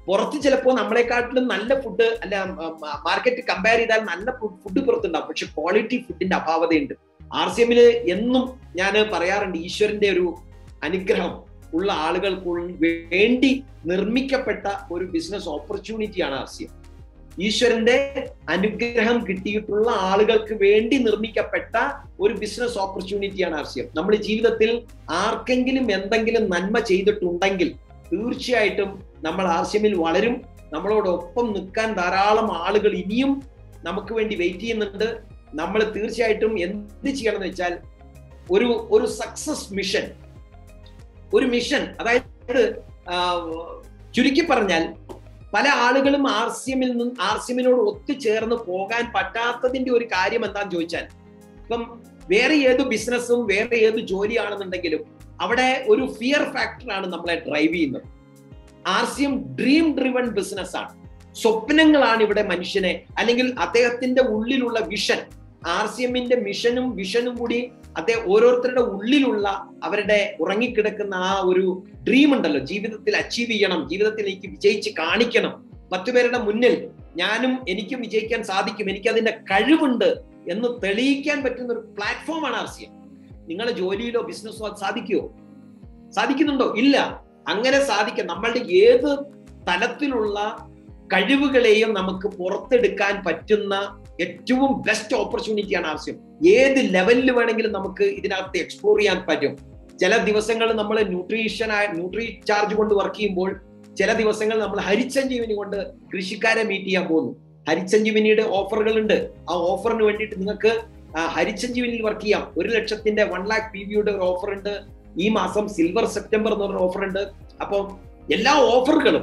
പുറത്ത് ചിലപ്പോൾ നമ്മളെക്കാട്ടിലും നല്ല ഫുഡ് അല്ല മാർക്കറ്റ് കമ്പയർ ചെയ്താൽ നല്ല ഫുഡ് പുറത്തുണ്ടാവും പക്ഷെ ക്വാളിറ്റി ഫുഡിന്റെ അഭാവതയുണ്ട് ആർ സി എമ്മില് എന്നും ഞാൻ പറയാറുണ്ട് ഈശ്വരന്റെ ഒരു അനുഗ്രഹം ഉള്ള ആളുകൾക്ക് വേണ്ടി നിർമ്മിക്കപ്പെട്ട ഒരു ബിസിനസ് ഓപ്പർച്യൂണിറ്റിയാണ് ആർ സി എം ഈശ്വരന്റെ അനുഗ്രഹം കിട്ടിയിട്ടുള്ള ആളുകൾക്ക് വേണ്ടി നിർമ്മിക്കപ്പെട്ട ഒരു ബിസിനസ് ഓപ്പർച്യൂണിറ്റിയാണ് ആർ സി എം നമ്മൾ ജീവിതത്തിൽ ആർക്കെങ്കിലും എന്തെങ്കിലും നന്മ ചെയ്തിട്ടുണ്ടെങ്കിൽ തീർച്ചയായിട്ടും നമ്മൾ ആർ സി എമ്മിൽ വളരും നമ്മളോടൊപ്പം നിൽക്കാൻ ധാരാളം ആളുകൾ ഇനിയും നമുക്ക് വേണ്ടി വെയിറ്റ് ചെയ്യുന്നുണ്ട് നമ്മൾ തീർച്ചയായിട്ടും എന്ത് ചെയ്യണം എന്ന് വെച്ചാൽ ഒരു ഒരു സക്സസ് മിഷൻ ഒരു മിഷൻ അതായത് ചുരുക്കി പറഞ്ഞാൽ പല ആളുകളും ആർ സി എമ്മിൽ നിന്ന് ആർ സി എമ്മിനോട് ഒത്തുചേർന്ന് പോകാൻ പറ്റാത്തതിന്റെ ഒരു കാര്യം എന്താന്ന് ചോദിച്ചാൽ ഇപ്പം വേറെ ഏത് ബിസിനസ്സും വേറെ ഏത് ജോലിയാണെന്നുണ്ടെങ്കിലും അവിടെ ഒരു ഫിയർ ഫാക്ടറാണ് നമ്മളെ ഡ്രൈവ് ചെയ്യുന്നത് R C M dream driven business ആണ് സ്വപ്നങ്ങളാണ് ഇവിടെ മനുഷ്യനെ അല്ലെങ്കിൽ അദ്ദേഹത്തിന്റെ ഉള്ളിലുള്ള വിഷൻ ആർ സി എമ്മിന്റെ മിഷനും വിഷനും കൂടി അദ്ദേഹം ഓരോരുത്തരുടെ ഉള്ളിലുള്ള അവരുടെ ഉറങ്ങിക്കിടക്കുന്ന ആ ഒരു ഡ്രീം ഉണ്ടല്ലോ ജീവിതത്തിൽ അച്ചീവ് ചെയ്യണം ജീവിതത്തിൽ എനിക്ക് വിജയിച്ച് കാണിക്കണം മറ്റുപേരുടെ മുന്നിൽ ഞാനും എനിക്കും വിജയിക്കാൻ സാധിക്കും എനിക്ക് അതിന്റെ കഴിവുണ്ട് എന്ന് തെളിയിക്കാൻ പറ്റുന്ന ഒരു പ്ലാറ്റ്ഫോമാണ് ആർ സി എം നിങ്ങളുടെ ജോലിയിലോ ബിസിനസ്സോ അത് സാധിക്കുമോ സാധിക്കുന്നുണ്ടോ ഇല്ല അങ്ങനെ സാധിക്കാം നമ്മളുടെ ഏത് തലത്തിലുള്ള കഴിവുകളെയും നമുക്ക് പുറത്തെടുക്കാൻ പറ്റുന്ന ഏറ്റവും ബെസ്റ്റ് ഓപ്പർച്യൂണിറ്റിയാണ് ആവശ്യം ഏത് ലെവലിൽ വേണമെങ്കിലും നമുക്ക് ഇതിനകത്ത് എക്സ്പ്ലോർ ചെയ്യാൻ പറ്റും ചില ദിവസങ്ങൾ നമ്മൾ ന്യൂട്രീഷൻ ന്യൂട്രി ചാർജ് കൊണ്ട് വർക്ക് ചെയ്യുമ്പോൾ ചില ദിവസങ്ങൾ നമ്മൾ ഹരിസഞ്ജീവിനി കൊണ്ട് കൃഷിക്കാരെ മീറ്റ് ചെയ്യാൻ പോകുന്നു ഹരിസഞ്ജീവിനിയുടെ ഓഫറുകൾ ഉണ്ട് ആ ഓഫറിന് വേണ്ടിയിട്ട് നിങ്ങൾക്ക് ഹരിസഞ്ജീവിനിയിൽ വർക്ക് ചെയ്യാം ഒരു ലക്ഷത്തിന്റെ വൺ ലാക്ക് പി വിയുടെ ഒരു ഓഫർ ഉണ്ട് ഈ മാസം സിൽവർ സെപ്റ്റംബർ എന്ന് പറഞ്ഞ ഓഫർ ഉണ്ട് അപ്പോൾ എല്ലാ ഓഫറുകളും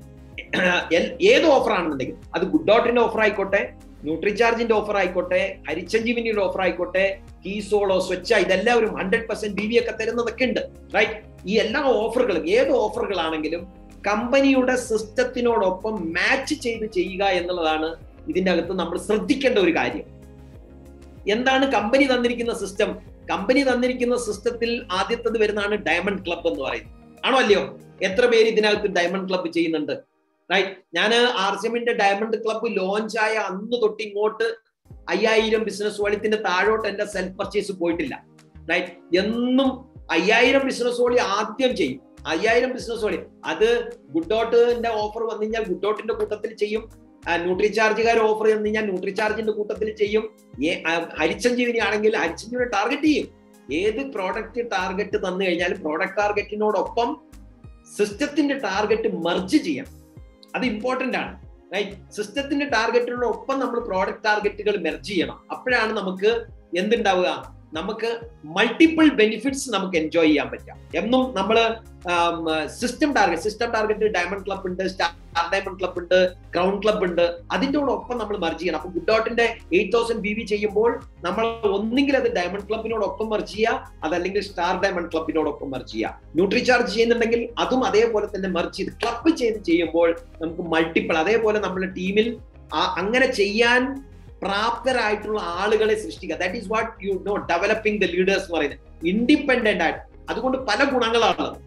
ഏത് ഓഫർ ആണെന്നുണ്ടെങ്കിൽ അത് ഗുഡ് ഡോട്ടിന്റെ ഓഫർ ആയിക്കോട്ടെ ന്യൂട്രിചാർജിന്റെ ഓഫർ ആയിക്കോട്ടെ ഹരിച്ചഞ്ജീവിനിയുടെ ഓഫർ ആയിക്കോട്ടെ കീസോളോ സ്വച്ഛ ഇതെല്ലാം ഒരു ഹൺഡ്രഡ് പെർസെന്റ് ബി വി ഒക്കെ തരുന്നതൊക്കെ ഉണ്ട് റൈറ്റ് ഈ എല്ലാ ഓഫറുകളും ഏത് ഓഫറുകളാണെങ്കിലും കമ്പനിയുടെ സിസ്റ്റത്തിനോടൊപ്പം മാച്ച് ചെയ്ത് ചെയ്യുക എന്നുള്ളതാണ് ഇതിന്റെ അകത്ത് നമ്മൾ ശ്രദ്ധിക്കേണ്ട ഒരു കാര്യം എന്താണ് കമ്പനി തന്നിരിക്കുന്ന സിസ്റ്റം കമ്പനി തന്നിരിക്കുന്ന സിസ്റ്റത്തിൽ ആദ്യത്തത് വരുന്നതാണ് ഡയമണ്ട് ക്ലബ് എന്ന് പറയുന്നത് ആണോ അല്ലയോ എത്ര പേര് ഇതിനകത്ത് ഡയമണ്ട് ക്ലബ് ചെയ്യുന്നുണ്ട് റൈറ്റ് ഞാൻ ആർ സി എമ്മിന്റെ ഡയമണ്ട് ക്ലബ്ബ് ലോഞ്ച് ആയ അന്ന് തൊട്ട് ഇങ്ങോട്ട് അയ്യായിരം ബിസിനസ് വോളിത്തിന്റെ താഴോട്ട് എന്റെ സെൽഫ് പർച്ചേസ് പോയിട്ടില്ല റൈറ്റ് എന്നും അയ്യായിരം ബിസിനസ് വോളി ആദ്യം ചെയ്യും അയ്യായിരം ബിസിനസ് വോളി അത് ഗുഡ് ഡോട്ടിന്റെ ഓഫർ വന്നു കഴിഞ്ഞാൽ ഗുഡ് ഡോട്ടിന്റെ കൂട്ടത്തിൽ ചെയ്യും ന്യൂട്രി ചാർജുകാർ ഓഫർ തന്നു കഴിഞ്ഞാൽ ന്യൂട്രി ചാർജിന്റെ കൂട്ടത്തിൽ ചെയ്യും ഹരിച്ചഞ്ജീവിനി ആണെങ്കിൽ ഹരിച്ചഞ്ജീവിനെ ടാർഗറ്റ് ചെയ്യും ഏത് പ്രോഡക്റ്റ് ടാർഗറ്റ് തന്നു കഴിഞ്ഞാലും പ്രോഡക്റ്റ് ടാർഗറ്റിനോടൊപ്പം സിസ്റ്റത്തിന്റെ ടാർഗറ്റ് മെർജ് ചെയ്യാം അത് ഇമ്പോർട്ടന്റ് ആണ് റൈറ്റ് സിസ്റ്റത്തിന്റെ ടാർഗറ്റിനോടൊപ്പം നമ്മൾ പ്രോഡക്റ്റ് ടാർഗറ്റുകൾ മെർജ് ചെയ്യണം അപ്പോഴാണ് നമുക്ക് എന്തുണ്ടാവുക നമുക്ക് മൾട്ടിപ്പിൾ ബെനിഫിറ്റ്സ് നമുക്ക് എൻജോയ് ചെയ്യാൻ പറ്റാം എന്നും നമ്മൾ system target system target diamond club ഉണ്ട് സ്റ്റാർ ഡയമണ്ട് ക്ലബ് ഉണ്ട് ക്രൗൺ ക്ലബ് ഉണ്ട് അതിൻ്റെ ഒപ്പം നമ്മൾ മർജ് ചെയ്യണം അപ്പൊ ഗുഡ് ഡോട്ടിന്റെ എയ്റ്റ് തൗസൻഡ് ബി വി ചെയ്യുമ്പോൾ നമ്മൾ ഒന്നെങ്കിൽ അത് ഡയമണ്ട് ക്ലബിനോടൊപ്പം മർജ് ചെയ്യുക അതല്ലെങ്കിൽ സ്റ്റാർ ഡയമണ്ട് ക്ലബിനോടൊപ്പം മർജ് ചെയ്യുക ന്യൂട്രി ചാർജ് ചെയ്യുന്നുണ്ടെങ്കിൽ അതും അതേപോലെ തന്നെ മർജ് ചെയ്ത് ക്ലബ് ചെയ്ത് ചെയ്യുമ്പോൾ നമുക്ക് മൾട്ടിപ്പിൾ അതേപോലെ നമ്മുടെ ടീമിൽ അങ്ങനെ ചെയ്യാൻ പ്രാപ്തരായിട്ടുള്ള ആളുകളെ സൃഷ്ടിക്കുക that is what you know developing the leaders എന്ന് പറയുന്നത് ഇൻഡിപെൻഡന്റ് ആയിട്ട് അതുകൊണ്ട് പല ഗുണങ്ങളാണുള്ളത്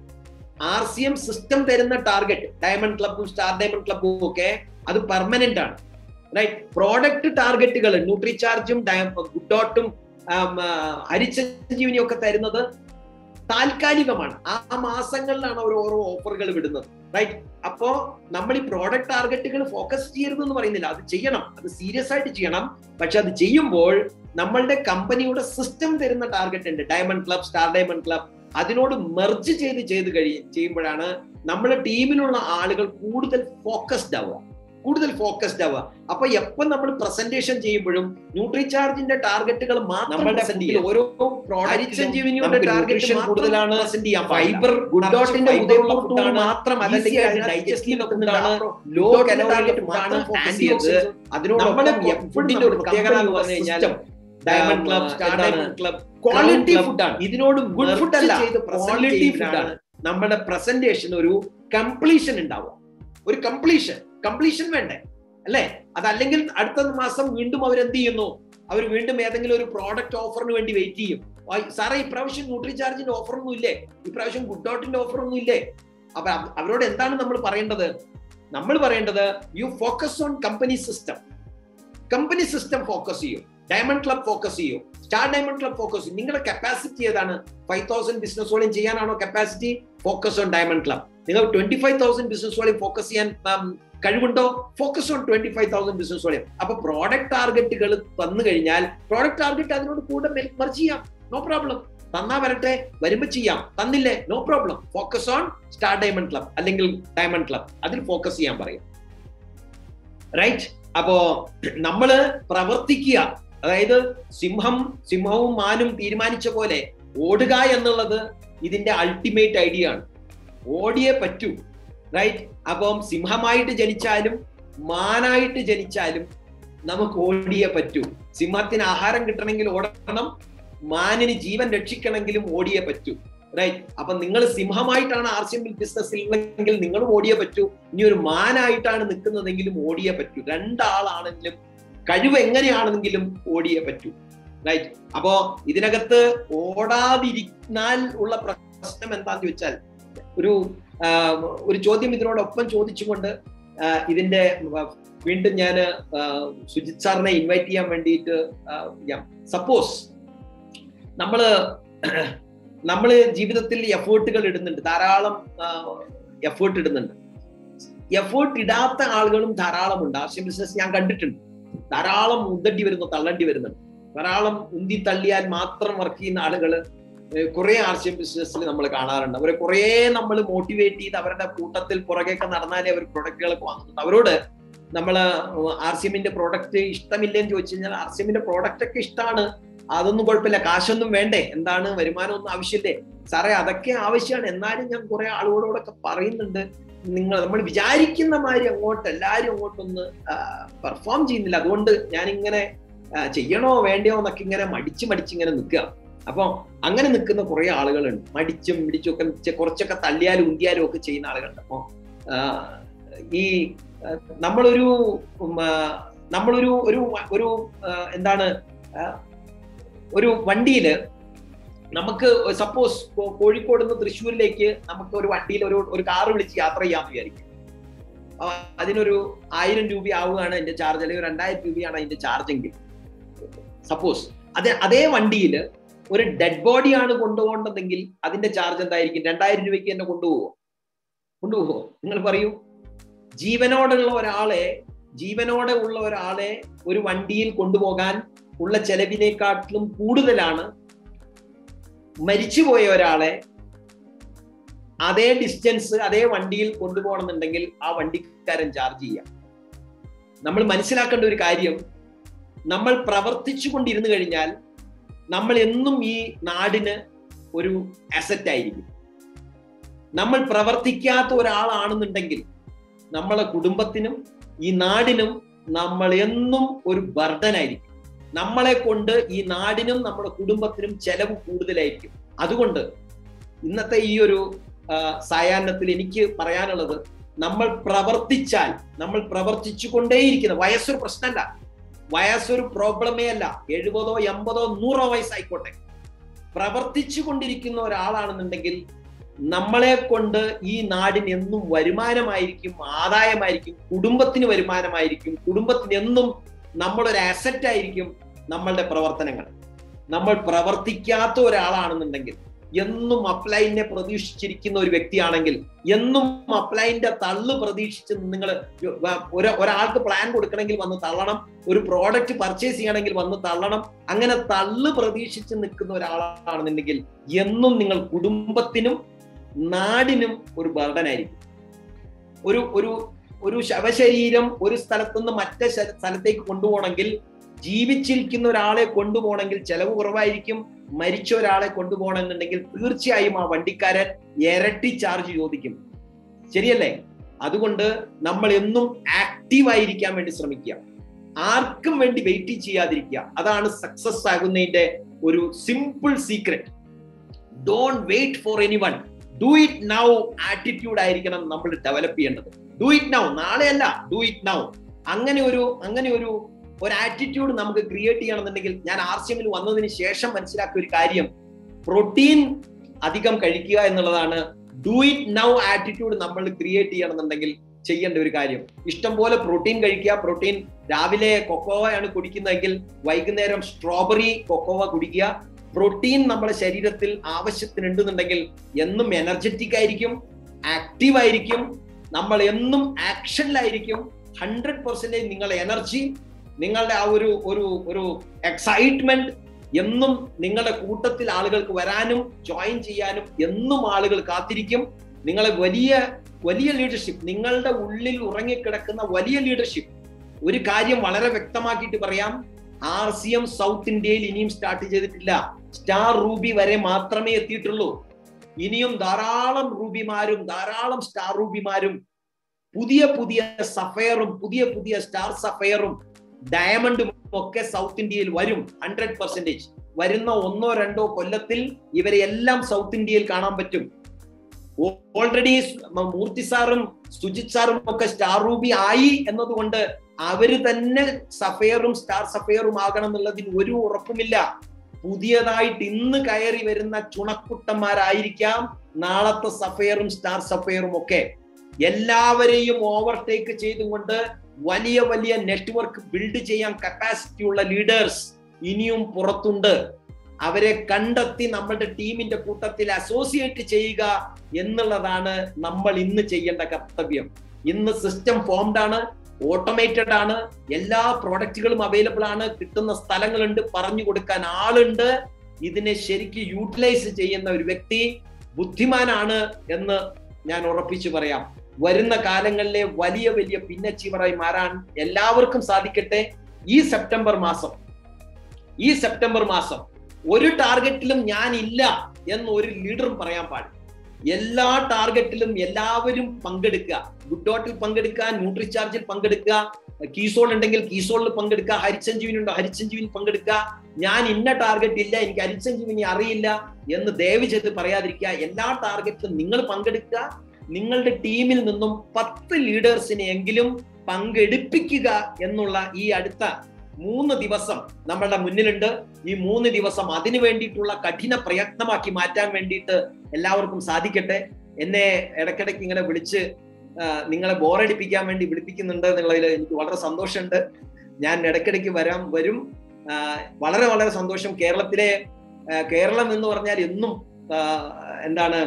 ആർ സി എം സിസ്റ്റം തരുന്ന ടാർഗറ്റ് ഡയമണ്ട് ക്ലബും സ്റ്റാർ ഡയമണ്ട് ക്ലബും ഒക്കെ അത് പെർമനന്റ് ആണ് റൈറ്റ് പ്രോഡക്റ്റ് ടാർഗറ്റുകൾ ന്യൂട്രി ചാർജും ഗുഡ് ഡോട്ടും ഹരിച്ചഞ്ജീവിനിയും ഒക്കെ തരുന്നത് താൽക്കാലികമാണ് ആ മാസങ്ങളിലാണ് അവർ ഓരോ ഓഫറുകൾ വിടുന്നത് റൈറ്റ് അപ്പോ നമ്മൾ ഈ പ്രോഡക്റ്റ് ടാർഗറ്റുകൾ ഫോക്കസ് ചെയ്യരുത് എന്ന് പറയുന്നില്ല അത് ചെയ്യണം അത് സീരിയസ് ആയിട്ട് ചെയ്യണം പക്ഷെ അത് ചെയ്യുമ്പോൾ നമ്മളുടെ കമ്പനിയുടെ സിസ്റ്റം തരുന്ന ടാർഗറ്റ് ഉണ്ട് diamond club star diamond club അതിനോട് മെർജ് ചെയ്ത് ചെയ്ത് കഴിയും ചെയ്യുമ്പോഴാണ് നമ്മുടെ ടീമിലുള്ള ആളുകൾ കൂടുതൽ ഫോക്കസ്ഡ് ആവുക കൂടുതൽ ഫോക്കസ്ഡ് ആവുക അപ്പൊ എപ്പം നമ്മൾ പ്രസന്റേഷൻ ചെയ്യുമ്പോഴും ന്യൂട്രി ചാർജിന്റെ ടാർഗറ്റുകൾ നമ്മുടെ ഓരോ ഹരിച്ചഞ്ജീവിനിയുടെ ടാർഗറ്റ് കൂടുതലാണ് ഫൈബർ ഗുഡ് ഡോട്ടിന്റെ ഉദയമുള്ള മാത്രം ലോ കലോറിയുടെ മാത്രം ഫോക്കസ് ചെയ്ത് അതിനോട് ഫുഡിന്റെ ഒരു പ്രത്യേകത എന്ന് പറഞ്ഞു കഴിഞ്ഞാൽ diamond club star diamond club quality ഫുഡാണ് ഇതിനോട് ഗുഡ് ഫുഡ് അല്ല ക്വാളിറ്റി ഫുഡാണ് നമ്മുടെ പ്രസന്റേഷൻ ഒരു കംപ്ലീഷൻ ഉണ്ടാവുക ഒരു കംപ്ലീഷൻ കംപ്ലീഷൻ വേണ്ടേ അല്ലേ അതല്ലെങ്കിൽ അടുത്ത മാസം വീണ്ടും അവരെന്ത് ചെയ്യുന്നു അവർ വീണ്ടും ഏതെങ്കിലും ഒരു പ്രോഡക്റ്റ് ഓഫറിന് വേണ്ടി വെയിറ്റ് ചെയ്യും സാറേ ഇപ്രാവശ്യം ന്യൂട്രി ചാർജിന്റെ ഓഫർ ഒന്നും ഇല്ലേ ഇപ്രാവശ്യം ഗുഡ് ഡോട്ടിന്റെ ഓഫർ ഒന്നും ഇല്ലേ അപ്പൊ അവരോട് എന്താണ് നമ്മൾ പറയേണ്ടത് നമ്മൾ പറയേണ്ടത് you focus on company system company system focus ചെയ്യൂ ഡയമണ്ട് ക്ലബ് ഫോക്കസ് ചെയ്യൂ സ്റ്റാർ ഡയമണ്ട് ക്ലബ് ഫോക്കസ് ചെയ്യും നിങ്ങളുടെ കപ്പാസിറ്റി ഏതാണ് ഫൈവ് തൗസൻഡ് ബിസിനസ് വോളിയം ചെയ്യാനാണോ capacity focus on diamond club നിങ്ങൾ twenty five thousand business volume focus ചെയ്യാൻ കഴിവുണ്ടോ focus on twenty five thousand business volume അപ്പൊ പ്രോഡക്റ്റ് ടാർഗറ്റുകൾ തന്നു കഴിഞ്ഞാൽ പ്രോഡക്റ്റ് ടാർഗറ്റ് അതിനോട് കൂടെ മെർജ് ചെയ്യാം നോ പ്രോബ്ലം തന്നാ വരട്ടെ വരുമ്പോ ചെയ്യാം തന്നില്ലേ no problem focus on star diamond club അല്ലെങ്കിൽ ഡയമണ്ട് ക്ലബ് അതിൽ ഫോക്കസ് ചെയ്യാൻ പറയും റൈറ്റ് അപ്പോ നമ്മള് പ്രവർത്തിക്കുക അതായത് സിംഹം സിംഹവും മാനും തീരുമാനിച്ച പോലെ ഓടുക എന്നുള്ളത് ഇതിന്റെ അൾട്ടിമേറ്റ് ഐഡിയ ആണ് ഓടിയേ പറ്റൂ റൈറ്റ് അപ്പം സിംഹമായിട്ട് ജനിച്ചാലും മാനായിട്ട് ജനിച്ചാലും നമുക്ക് ഓടിയേ പറ്റൂ സിംഹത്തിന് ആഹാരം കിട്ടണമെങ്കിൽ ഓടണം മാനിന് ജീവൻ രക്ഷിക്കണമെങ്കിലും ഓടിയേ പറ്റൂ റൈറ്റ് അപ്പൊ നിങ്ങൾ സിംഹമായിട്ടാണ് ആർ സി എം ബിസിനസ്സിൽ ഉള്ളെങ്കിൽ നിങ്ങളും ഓടിയേ പറ്റൂ ഇനി ഒരു മാനായിട്ടാണ് നിൽക്കുന്നതെങ്കിലും ഓടിയേ പറ്റൂ രണ്ടാളാണെങ്കിലും കഴിവ് എങ്ങനെയാണെങ്കിലും ഓടിയേ പറ്റൂ റൈറ്റ് അപ്പോ ഇതിനകത്ത് ഓടാതിരുന്നാൽ ഉള്ള പ്രശ്നം എന്താന്ന് ചോദിച്ചാൽ ഒരു ഒരു ചോദ്യം ഇതിനോടൊപ്പം ചോദിച്ചുകൊണ്ട് ഇതിന്റെ വീണ്ടും ഞാൻ സുജിത് സാറിനെ ഇൻവൈറ്റ് ചെയ്യാൻ വേണ്ടിയിട്ട് സപ്പോസ് നമ്മള് നമ്മള് ജീവിതത്തിൽ എഫേർട്ടുകൾ ഇടുന്നുണ്ട് ധാരാളം എഫേർട്ട് ഇടുന്നുണ്ട് എഫേർട്ട് ഇടാത്ത ആളുകളും ധാരാളം ഉണ്ട് ആർഷ്യം ബിസിനസ് ഞാൻ കണ്ടിട്ടുണ്ട് ധാരാളം ഉന്തണ്ടി വരുന്നു തള്ളണ്ടി വരുന്നുണ്ട് ധാരാളം ഉന്തി തള്ളിയാൽ മാത്രം വർക്ക് ചെയ്യുന്ന ആളുകൾ കുറെ ആർഷ്യം ബിസിനസ്സിൽ നമ്മൾ കാണാറുണ്ട് അവരെ കുറെ നമ്മൾ മോട്ടിവേറ്റ് ചെയ്ത് അവരുടെ കൂട്ടത്തിൽ പുറകെയൊക്കെ നടന്നാലേ അവർ പ്രൊഡക്റ്റുകളൊക്കെ വാങ്ങുന്നുണ്ട് അവരോട് നമ്മൾ ആർ സി എമ്മിന്റെ പ്രോഡക്റ്റ് ഇഷ്ടമില്ലെന്ന് ചോദിച്ചു കഴിഞ്ഞാൽ ആർ സി എമ്മിന്റെ പ്രോഡക്റ്റ് ഒക്കെ ഇഷ്ടമാണ് അതൊന്നും കുഴപ്പമില്ല കാശൊന്നും വേണ്ടേ എന്താണ് വരുമാനമൊന്നും ആവശ്യമില്ലേ സാറേ അതൊക്കെ ആവശ്യമാണ് എന്നാലും ഞാൻ കുറെ ആളുകളോടൊക്കെ പറയുന്നുണ്ട് നിങ്ങൾ നമ്മൾ വിചാരിക്കുന്ന മാതിരി അങ്ങോട്ട് എല്ലാവരും അങ്ങോട്ടൊന്ന് പെർഫോം ചെയ്യുന്നില്ല അതുകൊണ്ട് ഞാൻ ഇങ്ങനെ ചെയ്യണോ വേണ്ടയോ എന്നൊക്കെ ഇങ്ങനെ മടിച്ച് മടിച്ച് ഇങ്ങനെ നിൽക്കുക അപ്പൊ അങ്ങനെ നിൽക്കുന്ന കുറെ ആളുകളുണ്ട് മടിച്ചും പിടിച്ചും ഒക്കെ കുറച്ചൊക്കെ തള്ളിയാലും ഉന്തിയാലും ഒക്കെ ചെയ്യുന്ന ആളുകളുണ്ട് അപ്പൊ ഈ നമ്മളൊരു നമ്മളൊരു ഒരു ഒരു എന്താണ് ഒരു വണ്ടിയില് നമുക്ക് സപ്പോസ് കോഴിക്കോട് നിന്ന് തൃശ്ശൂരിലേക്ക് നമുക്ക് ഒരു വണ്ടിയിൽ ഒരു ഒരു കാറ് വിളിച്ച് യാത്ര ചെയ്യാന്ന് വിചാരിക്കും അതിനൊരു ആയിരം രൂപ ആവുകയാണ് എന്റെ ചാർജ് അല്ലെങ്കിൽ രണ്ടായിരം രൂപയാണ് അതിന്റെ ചാർജ് എങ്കിൽ സപ്പോസ് അതേ അതേ വണ്ടിയിൽ ഒരു ഡെഡ് ബോഡിയാണ് കൊണ്ടുപോകേണ്ടതെങ്കിൽ അതിന്റെ ചാർജ് എന്തായിരിക്കും രണ്ടായിരം രൂപയ്ക്ക് തന്നെ കൊണ്ടുപോകുമോ കൊണ്ടുപോകുമോ നിങ്ങൾ പറയൂ ജീവനോടുള്ള ഒരാളെ ജീവനോടെ ഉള്ള ഒരാളെ ഒരു വണ്ടിയിൽ കൊണ്ടുപോകാൻ ഉള്ള ചെലവിനെക്കാട്ടിലും കൂടുതലാണ് മരിച്ചുപോയ ഒരാളെ അതേ ഡിസ്റ്റൻസ് അതേ വണ്ടിയിൽ കൊണ്ടുപോകണമെന്നുണ്ടെങ്കിൽ ആ വണ്ടിക്കാരൻ ചാർജ് ചെയ്യാം നമ്മൾ മനസ്സിലാക്കേണ്ട ഒരു കാര്യം നമ്മൾ പ്രവർത്തിച്ചു കൊണ്ടിരുന്നു കഴിഞ്ഞാൽ നമ്മൾ എന്നും ഈ നാടിന് ഒരു അസറ്റ് ആയിരിക്കും നമ്മൾ പ്രവർത്തിക്കാത്ത ഒരാളാണെന്നുണ്ടെങ്കിൽ നമ്മളെ കുടുംബത്തിനും ഈ നാടിനും നമ്മൾ എന്നും ഒരു ബർഡനായിരിക്കും നമ്മളെ കൊണ്ട് ഈ നാടിനും നമ്മുടെ കുടുംബത്തിനും ചെലവ് കൂടുതലായിരിക്കും അതുകൊണ്ട് ഇന്നത്തെ ഈ ഒരു സായാഹ്നത്തിൽ എനിക്ക് പറയാനുള്ളത് നമ്മൾ പ്രവർത്തിച്ചാൽ നമ്മൾ പ്രവർത്തിച്ചു കൊണ്ടേയിരിക്കുന്ന വയസ്സൊരു പ്രശ്നമല്ല വയസ്സൊരു പ്രോബ്ലമേ അല്ല എഴുപതോ എൺപതോ നൂറോ വയസ്സായിക്കോട്ടെ പ്രവർത്തിച്ചു കൊണ്ടിരിക്കുന്ന ഒരാളാണെന്നുണ്ടെങ്കിൽ നമ്മളെ കൊണ്ട് ഈ നാടിന് എന്നും വരുമാനമായിരിക്കും ആദായമായിരിക്കും കുടുംബത്തിന് വരുമാനമായിരിക്കും കുടുംബത്തിന് എന്നും നമ്മളൊരു അസറ്റ് ആയിരിക്കും നമ്മളുടെ പ്രവർത്തനങ്ങൾ നമ്മൾ പ്രവർത്തിക്കാത്ത ഒരാളാണെന്നുണ്ടെങ്കിൽ എന്നും അപ്ലൈനെ പ്രതീക്ഷിച്ചിരിക്കുന്ന ഒരു വ്യക്തിയാണെങ്കിൽ എന്നും അപ്ലൈന്റെ തള്ളു പ്രതീക്ഷിച്ച് നിങ്ങൾ ഒരാൾക്ക് പ്ലാൻ കൊടുക്കണമെങ്കിൽ വന്ന് തള്ളണം ഒരു പ്രോഡക്റ്റ് പർച്ചേസ് ചെയ്യണമെങ്കിൽ വന്ന് തള്ളണം അങ്ങനെ തള്ളു പ്രതീക്ഷിച്ച് നിൽക്കുന്ന ഒരാളാണെന്നുണ്ടെങ്കിൽ എന്നും നിങ്ങൾ കുടുംബത്തിനും നാടിനും ഒരു ബർഡനായിരിക്കും ഒരു ഒരു ഒരു ശവശരീരം ഒരു സ്ഥലത്തുനിന്ന് മറ്റേ സ്ഥലത്തേക്ക് കൊണ്ടുപോകണമെങ്കിൽ ജീവിച്ചിരിക്കുന്ന ഒരാളെ കൊണ്ടുപോകണമെങ്കിൽ ചെലവ് കുറവായിരിക്കും മരിച്ച ഒരാളെ കൊണ്ടുപോകണമെന്നുണ്ടെങ്കിൽ തീർച്ചയായും ആ വണ്ടിക്കാരൻ ഇരട്ടി ചാർജ് ചോദിക്കും ശരിയല്ലേ അതുകൊണ്ട് നമ്മൾ എന്നും ആക്റ്റീവ് ആയിരിക്കാൻ വേണ്ടി ശ്രമിക്കുക ആർക്കും വേണ്ടി വെയിറ്റ് ചെയ്യാതിരിക്കുക അതാണ് സക്സസ് ആകുന്നതിന്റെ ഒരു simple secret don't wait for anyone do it now attitude ആയിരിക്കണം നമ്മൾ ഡെവലപ്പ് ചെയ്യേണ്ടത് ഡു ഇറ്റ് നൗ നാളെയല്ല ഡു ഇറ്റ് നൗ അങ്ങനെ ഒരു അങ്ങനെ ഒരു ഒരു ആറ്റിറ്റ്യൂഡ് നമുക്ക് ക്രിയേറ്റ് ചെയ്യണമെന്നുണ്ടെങ്കിൽ ഞാൻ ആർ സി എമ്മിൽ വന്നതിന് ശേഷം മനസ്സിലാക്കിയ ഒരു കാര്യം പ്രോട്ടീൻ അധികം കഴിക്കുക എന്നുള്ളതാണ് ഡു ഇറ്റ് നൗ ആറ്റിറ്റ്യൂഡ് നമ്മൾ ക്രിയേറ്റ് ചെയ്യണമെന്നുണ്ടെങ്കിൽ ചെയ്യേണ്ട ഒരു കാര്യം ഇഷ്ടം പോലെ പ്രോട്ടീൻ കഴിക്കുക പ്രോട്ടീൻ രാവിലെ കൊക്കോവയാണ് കുടിക്കുന്നതെങ്കിൽ വൈകുന്നേരം സ്ട്രോബെറി കൊക്കോവ കുടിക്കുക പ്രോട്ടീൻ നമ്മുടെ ശരീരത്തിൽ ആവശ്യത്തിനുണ്ടെന്നുണ്ടെങ്കിൽ എന്നും എനർജറ്റിക് ആയിരിക്കും ആക്റ്റീവ് ആയിരിക്കും നമ്മൾ എന്നും ആക്ഷനിലായിരിക്കും ഹൺഡ്രഡ് പെർസെന്റേജ് നിങ്ങളുടെ എനർജി നിങ്ങളുടെ ആ ഒരു ഒരു ഒരു എക്സൈറ്റ്മെന്റ് എന്നും നിങ്ങളുടെ കൂട്ടത്തിൽ ആളുകൾക്ക് വരാനും ജോയിൻ ചെയ്യാനും എന്നും ആളുകൾ കാത്തിരിക്കും നിങ്ങളെ വലിയ വലിയ ലീഡർഷിപ്പ് നിങ്ങളുടെ ഉള്ളിൽ ഉറങ്ങിക്കിടക്കുന്ന വലിയ ലീഡർഷിപ്പ് ഒരു കാര്യം വളരെ വ്യക്തമാക്കിയിട്ട് പറയാം ആർ സി എം സൗത്ത് ഇന്ത്യയിൽ ഇനിയും സ്റ്റാർട്ട് ചെയ്തിട്ടില്ല സ്റ്റാർ റൂബി വരെ മാത്രമേ എത്തിയിട്ടുള്ളൂ ഇനിയും ധാരാളം റൂബിമാരും ധാരാളം സ്റ്റാർ റൂബിമാരും പുതിയ പുതിയ സഫയറും പുതിയ പുതിയ സ്റ്റാർ സഫയറും ഡയമണ്ടും ഒക്കെ സൗത്ത് ഇന്ത്യയിൽ വരും ഹൺഡ്രഡ് പെർസെന്റേജ് വരുന്ന ഒന്നോ രണ്ടോ കൊല്ലത്തിൽ ഇവരെ എല്ലാം സൗത്ത് ഇന്ത്യയിൽ കാണാൻ പറ്റും ഓൾറെഡി മൂർത്തി സാറും സുജിത് സാറും ഒക്കെ സ്റ്റാർ റൂബി ആയി എന്നതുകൊണ്ട് അവര് തന്നെ സഫയറും സ്റ്റാർ സഫയറും ആകണം എന്നുള്ളതിന് ഒരു ഉറപ്പുമില്ല പുതിയതായിട്ട് ഇന്ന് കയറി വരുന്ന ചുണക്കുട്ടന്മാരായിരിക്കാം നാളത്തെ സഫയറും സ്റ്റാർ സഫയറും ഒക്കെ എല്ലാവരെയും ഓവർടേക്ക് ചെയ്തുകൊണ്ട് വലിയ വലിയ നെറ്റ്വർക്ക് ബിൽഡ് ചെയ്യാൻ കപ്പാസിറ്റി ഉള്ള ലീഡേഴ്സ് ഇനിയും പുറത്തുണ്ട് അവരെ കണ്ടെത്തി നമ്മുടെ ടീമിന്റെ കൂട്ടത്തിൽ അസോസിയേറ്റ് ചെയ്യുക എന്നുള്ളതാണ് നമ്മൾ ഇന്ന് ചെയ്യേണ്ട കർത്തവ്യം ഇന്ന് സിസ്റ്റം ഫോംഡ് ആണ് ഓട്ടോമേറ്റഡ് ആണ് എല്ലാ പ്രോഡക്റ്റുകളും അവൈലബിൾ ആണ് കിട്ടുന്ന സ്ഥലങ്ങളുണ്ട് പറഞ്ഞു കൊടുക്കാൻ ആളുണ്ട് ഇതിനെ ശരിക്ക് യൂട്ടിലൈസ് ചെയ്യുന്ന ഒരു വ്യക്തി ബുദ്ധിമാനാണ് എന്ന് ഞാൻ ഉറപ്പിച്ചു പറയാം വരുന്ന കാലങ്ങളിലെ വലിയ വലിയ പിന്നച്ചീവറായി മാറാൻ എല്ലാവർക്കും സാധിക്കട്ടെ ഈ സെപ്റ്റംബർ മാസം ഈ സെപ്റ്റംബർ മാസം ഒരു ടാർഗറ്റിലും ഞാൻ ഇല്ല എന്ന് ഒരു ലീഡറും പറയാൻ പാടില്ല എല്ലാ ടാർഗറ്റിലും എല്ലാവരും പങ്കെടുക്കുക ഗുഡ് ഡോട്ടിൽ പങ്കെടുക്കുക ന്യൂട്രി ചാർജിൽ പങ്കെടുക്കുക കീസോൾ ഉണ്ടെങ്കിൽ കീസോളിൽ പങ്കെടുക്കുക ഹരിസഞ്ജീവിനി ഉണ്ടോ ഹരിസഞ്ജീവിനി പങ്കെടുക്കുക ഞാൻ ഇന്ന ടാർഗറ്റ് ഇല്ല എനിക്ക് ഹരിസഞ്ജീവിനി അറിയില്ല എന്ന് ദയവ് ചെയ്ത് പറയാതിരിക്കുക എല്ലാ ടാർഗറ്റിലും നിങ്ങൾ പങ്കെടുക്കുക നിങ്ങളുടെ ടീമിൽ നിന്നും പത്ത് ലീഡേഴ്സിനെ എങ്കിലും പങ്കെടുപ്പിക്കുക എന്നുള്ള ഈ അടുത്ത മൂന്ന് ദിവസം നമ്മളുടെ മുന്നിലുണ്ട് ഈ മൂന്ന് ദിവസം അതിനു വേണ്ടിയിട്ടുള്ള കഠിന പ്രയത്നമാക്കി മാറ്റാൻ വേണ്ടിയിട്ട് എല്ലാവർക്കും സാധിക്കട്ടെ എന്നെ ഇടയ്ക്കിടയ്ക്ക് ഇങ്ങനെ വിളിച്ച് നിങ്ങളെ ബോറടിപ്പിക്കാൻ വേണ്ടി വിളിപ്പിക്കുന്നുണ്ട് എന്നുള്ളതിൽ എനിക്ക് വളരെ സന്തോഷമുണ്ട് ഞാൻ ഇടയ്ക്കിടയ്ക്ക് വരാം വരും വളരെ വളരെ സന്തോഷം കേരളത്തിലെ കേരളം എന്ന് പറഞ്ഞാൽ എന്നും എന്താണ്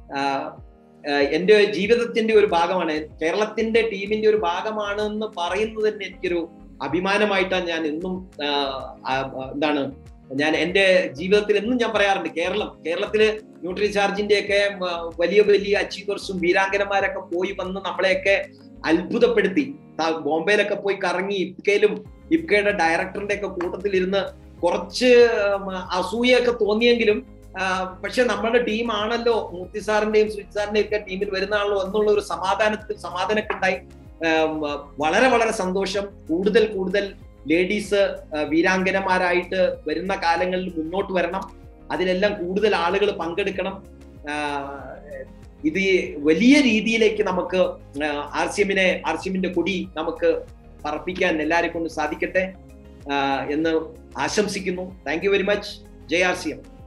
എന്റെ ജീവിതത്തിന്റെ ഒരു ഭാഗമാണ് കേരളത്തിന്റെ ടീമിന്റെ ഒരു ഭാഗമാണ് എന്ന് പറയുന്നത് തന്നെ എനിക്കൊരു അഭിമാനമായിട്ടാണ് ഞാൻ എന്നും എന്താണ് ഞാൻ എന്റെ ജീവിതത്തിൽ എന്നും ഞാൻ പറയാറുണ്ട് കേരളം കേരളത്തില് ന്യൂട്രി ചാർജിന്റെ ഒക്കെ വലിയ വലിയ അച്ചീവേഴ്സും വീരാങ്കനമാരൊക്കെ പോയി വന്ന് നമ്മളെയൊക്കെ അത്ഭുതപ്പെടുത്തി ബോംബെയിലൊക്കെ പോയി കറങ്ങി ഇപ്കയിലും ഇപ്കയുടെ ഡയറക്ടറിന്റെ ഒക്കെ കൂട്ടത്തിൽ ഇരുന്ന് കുറച്ച് അസൂയൊക്കെ തോന്നിയെങ്കിലും പക്ഷെ നമ്മുടെ ടീം ആണല്ലോ മൂർത്തി സാറിന്റെയും സുജിത് സാറിന്റെയും ഒക്കെ ടീമിൽ വരുന്നതാണല്ലോ എന്നുള്ള ഒരു സമാധാനത്തിൽ സമാധാനമൊക്കെ ഉണ്ടായി വളരെ വളരെ സന്തോഷം കൂടുതൽ കൂടുതൽ ലേഡീസ് വീരാങ്കനമാരായിട്ട് വരുന്ന കാലങ്ങളിൽ മുന്നോട്ട് വരണം അതിലെല്ലാം കൂടുതൽ ആളുകൾ പങ്കെടുക്കണം ഇത് വലിയ രീതിയിലേക്ക് നമുക്ക് ആർ സി എമ്മിനെ ആർ സി എമ്മിന്റെ കൊടി നമുക്ക് പറപ്പിക്കാൻ എല്ലാവരെ കൊണ്ട് സാധിക്കട്ടെ എന്ന് ആശംസിക്കുന്നു താങ്ക് യു വെരി മച്ച് ജയ് ആർ സി എം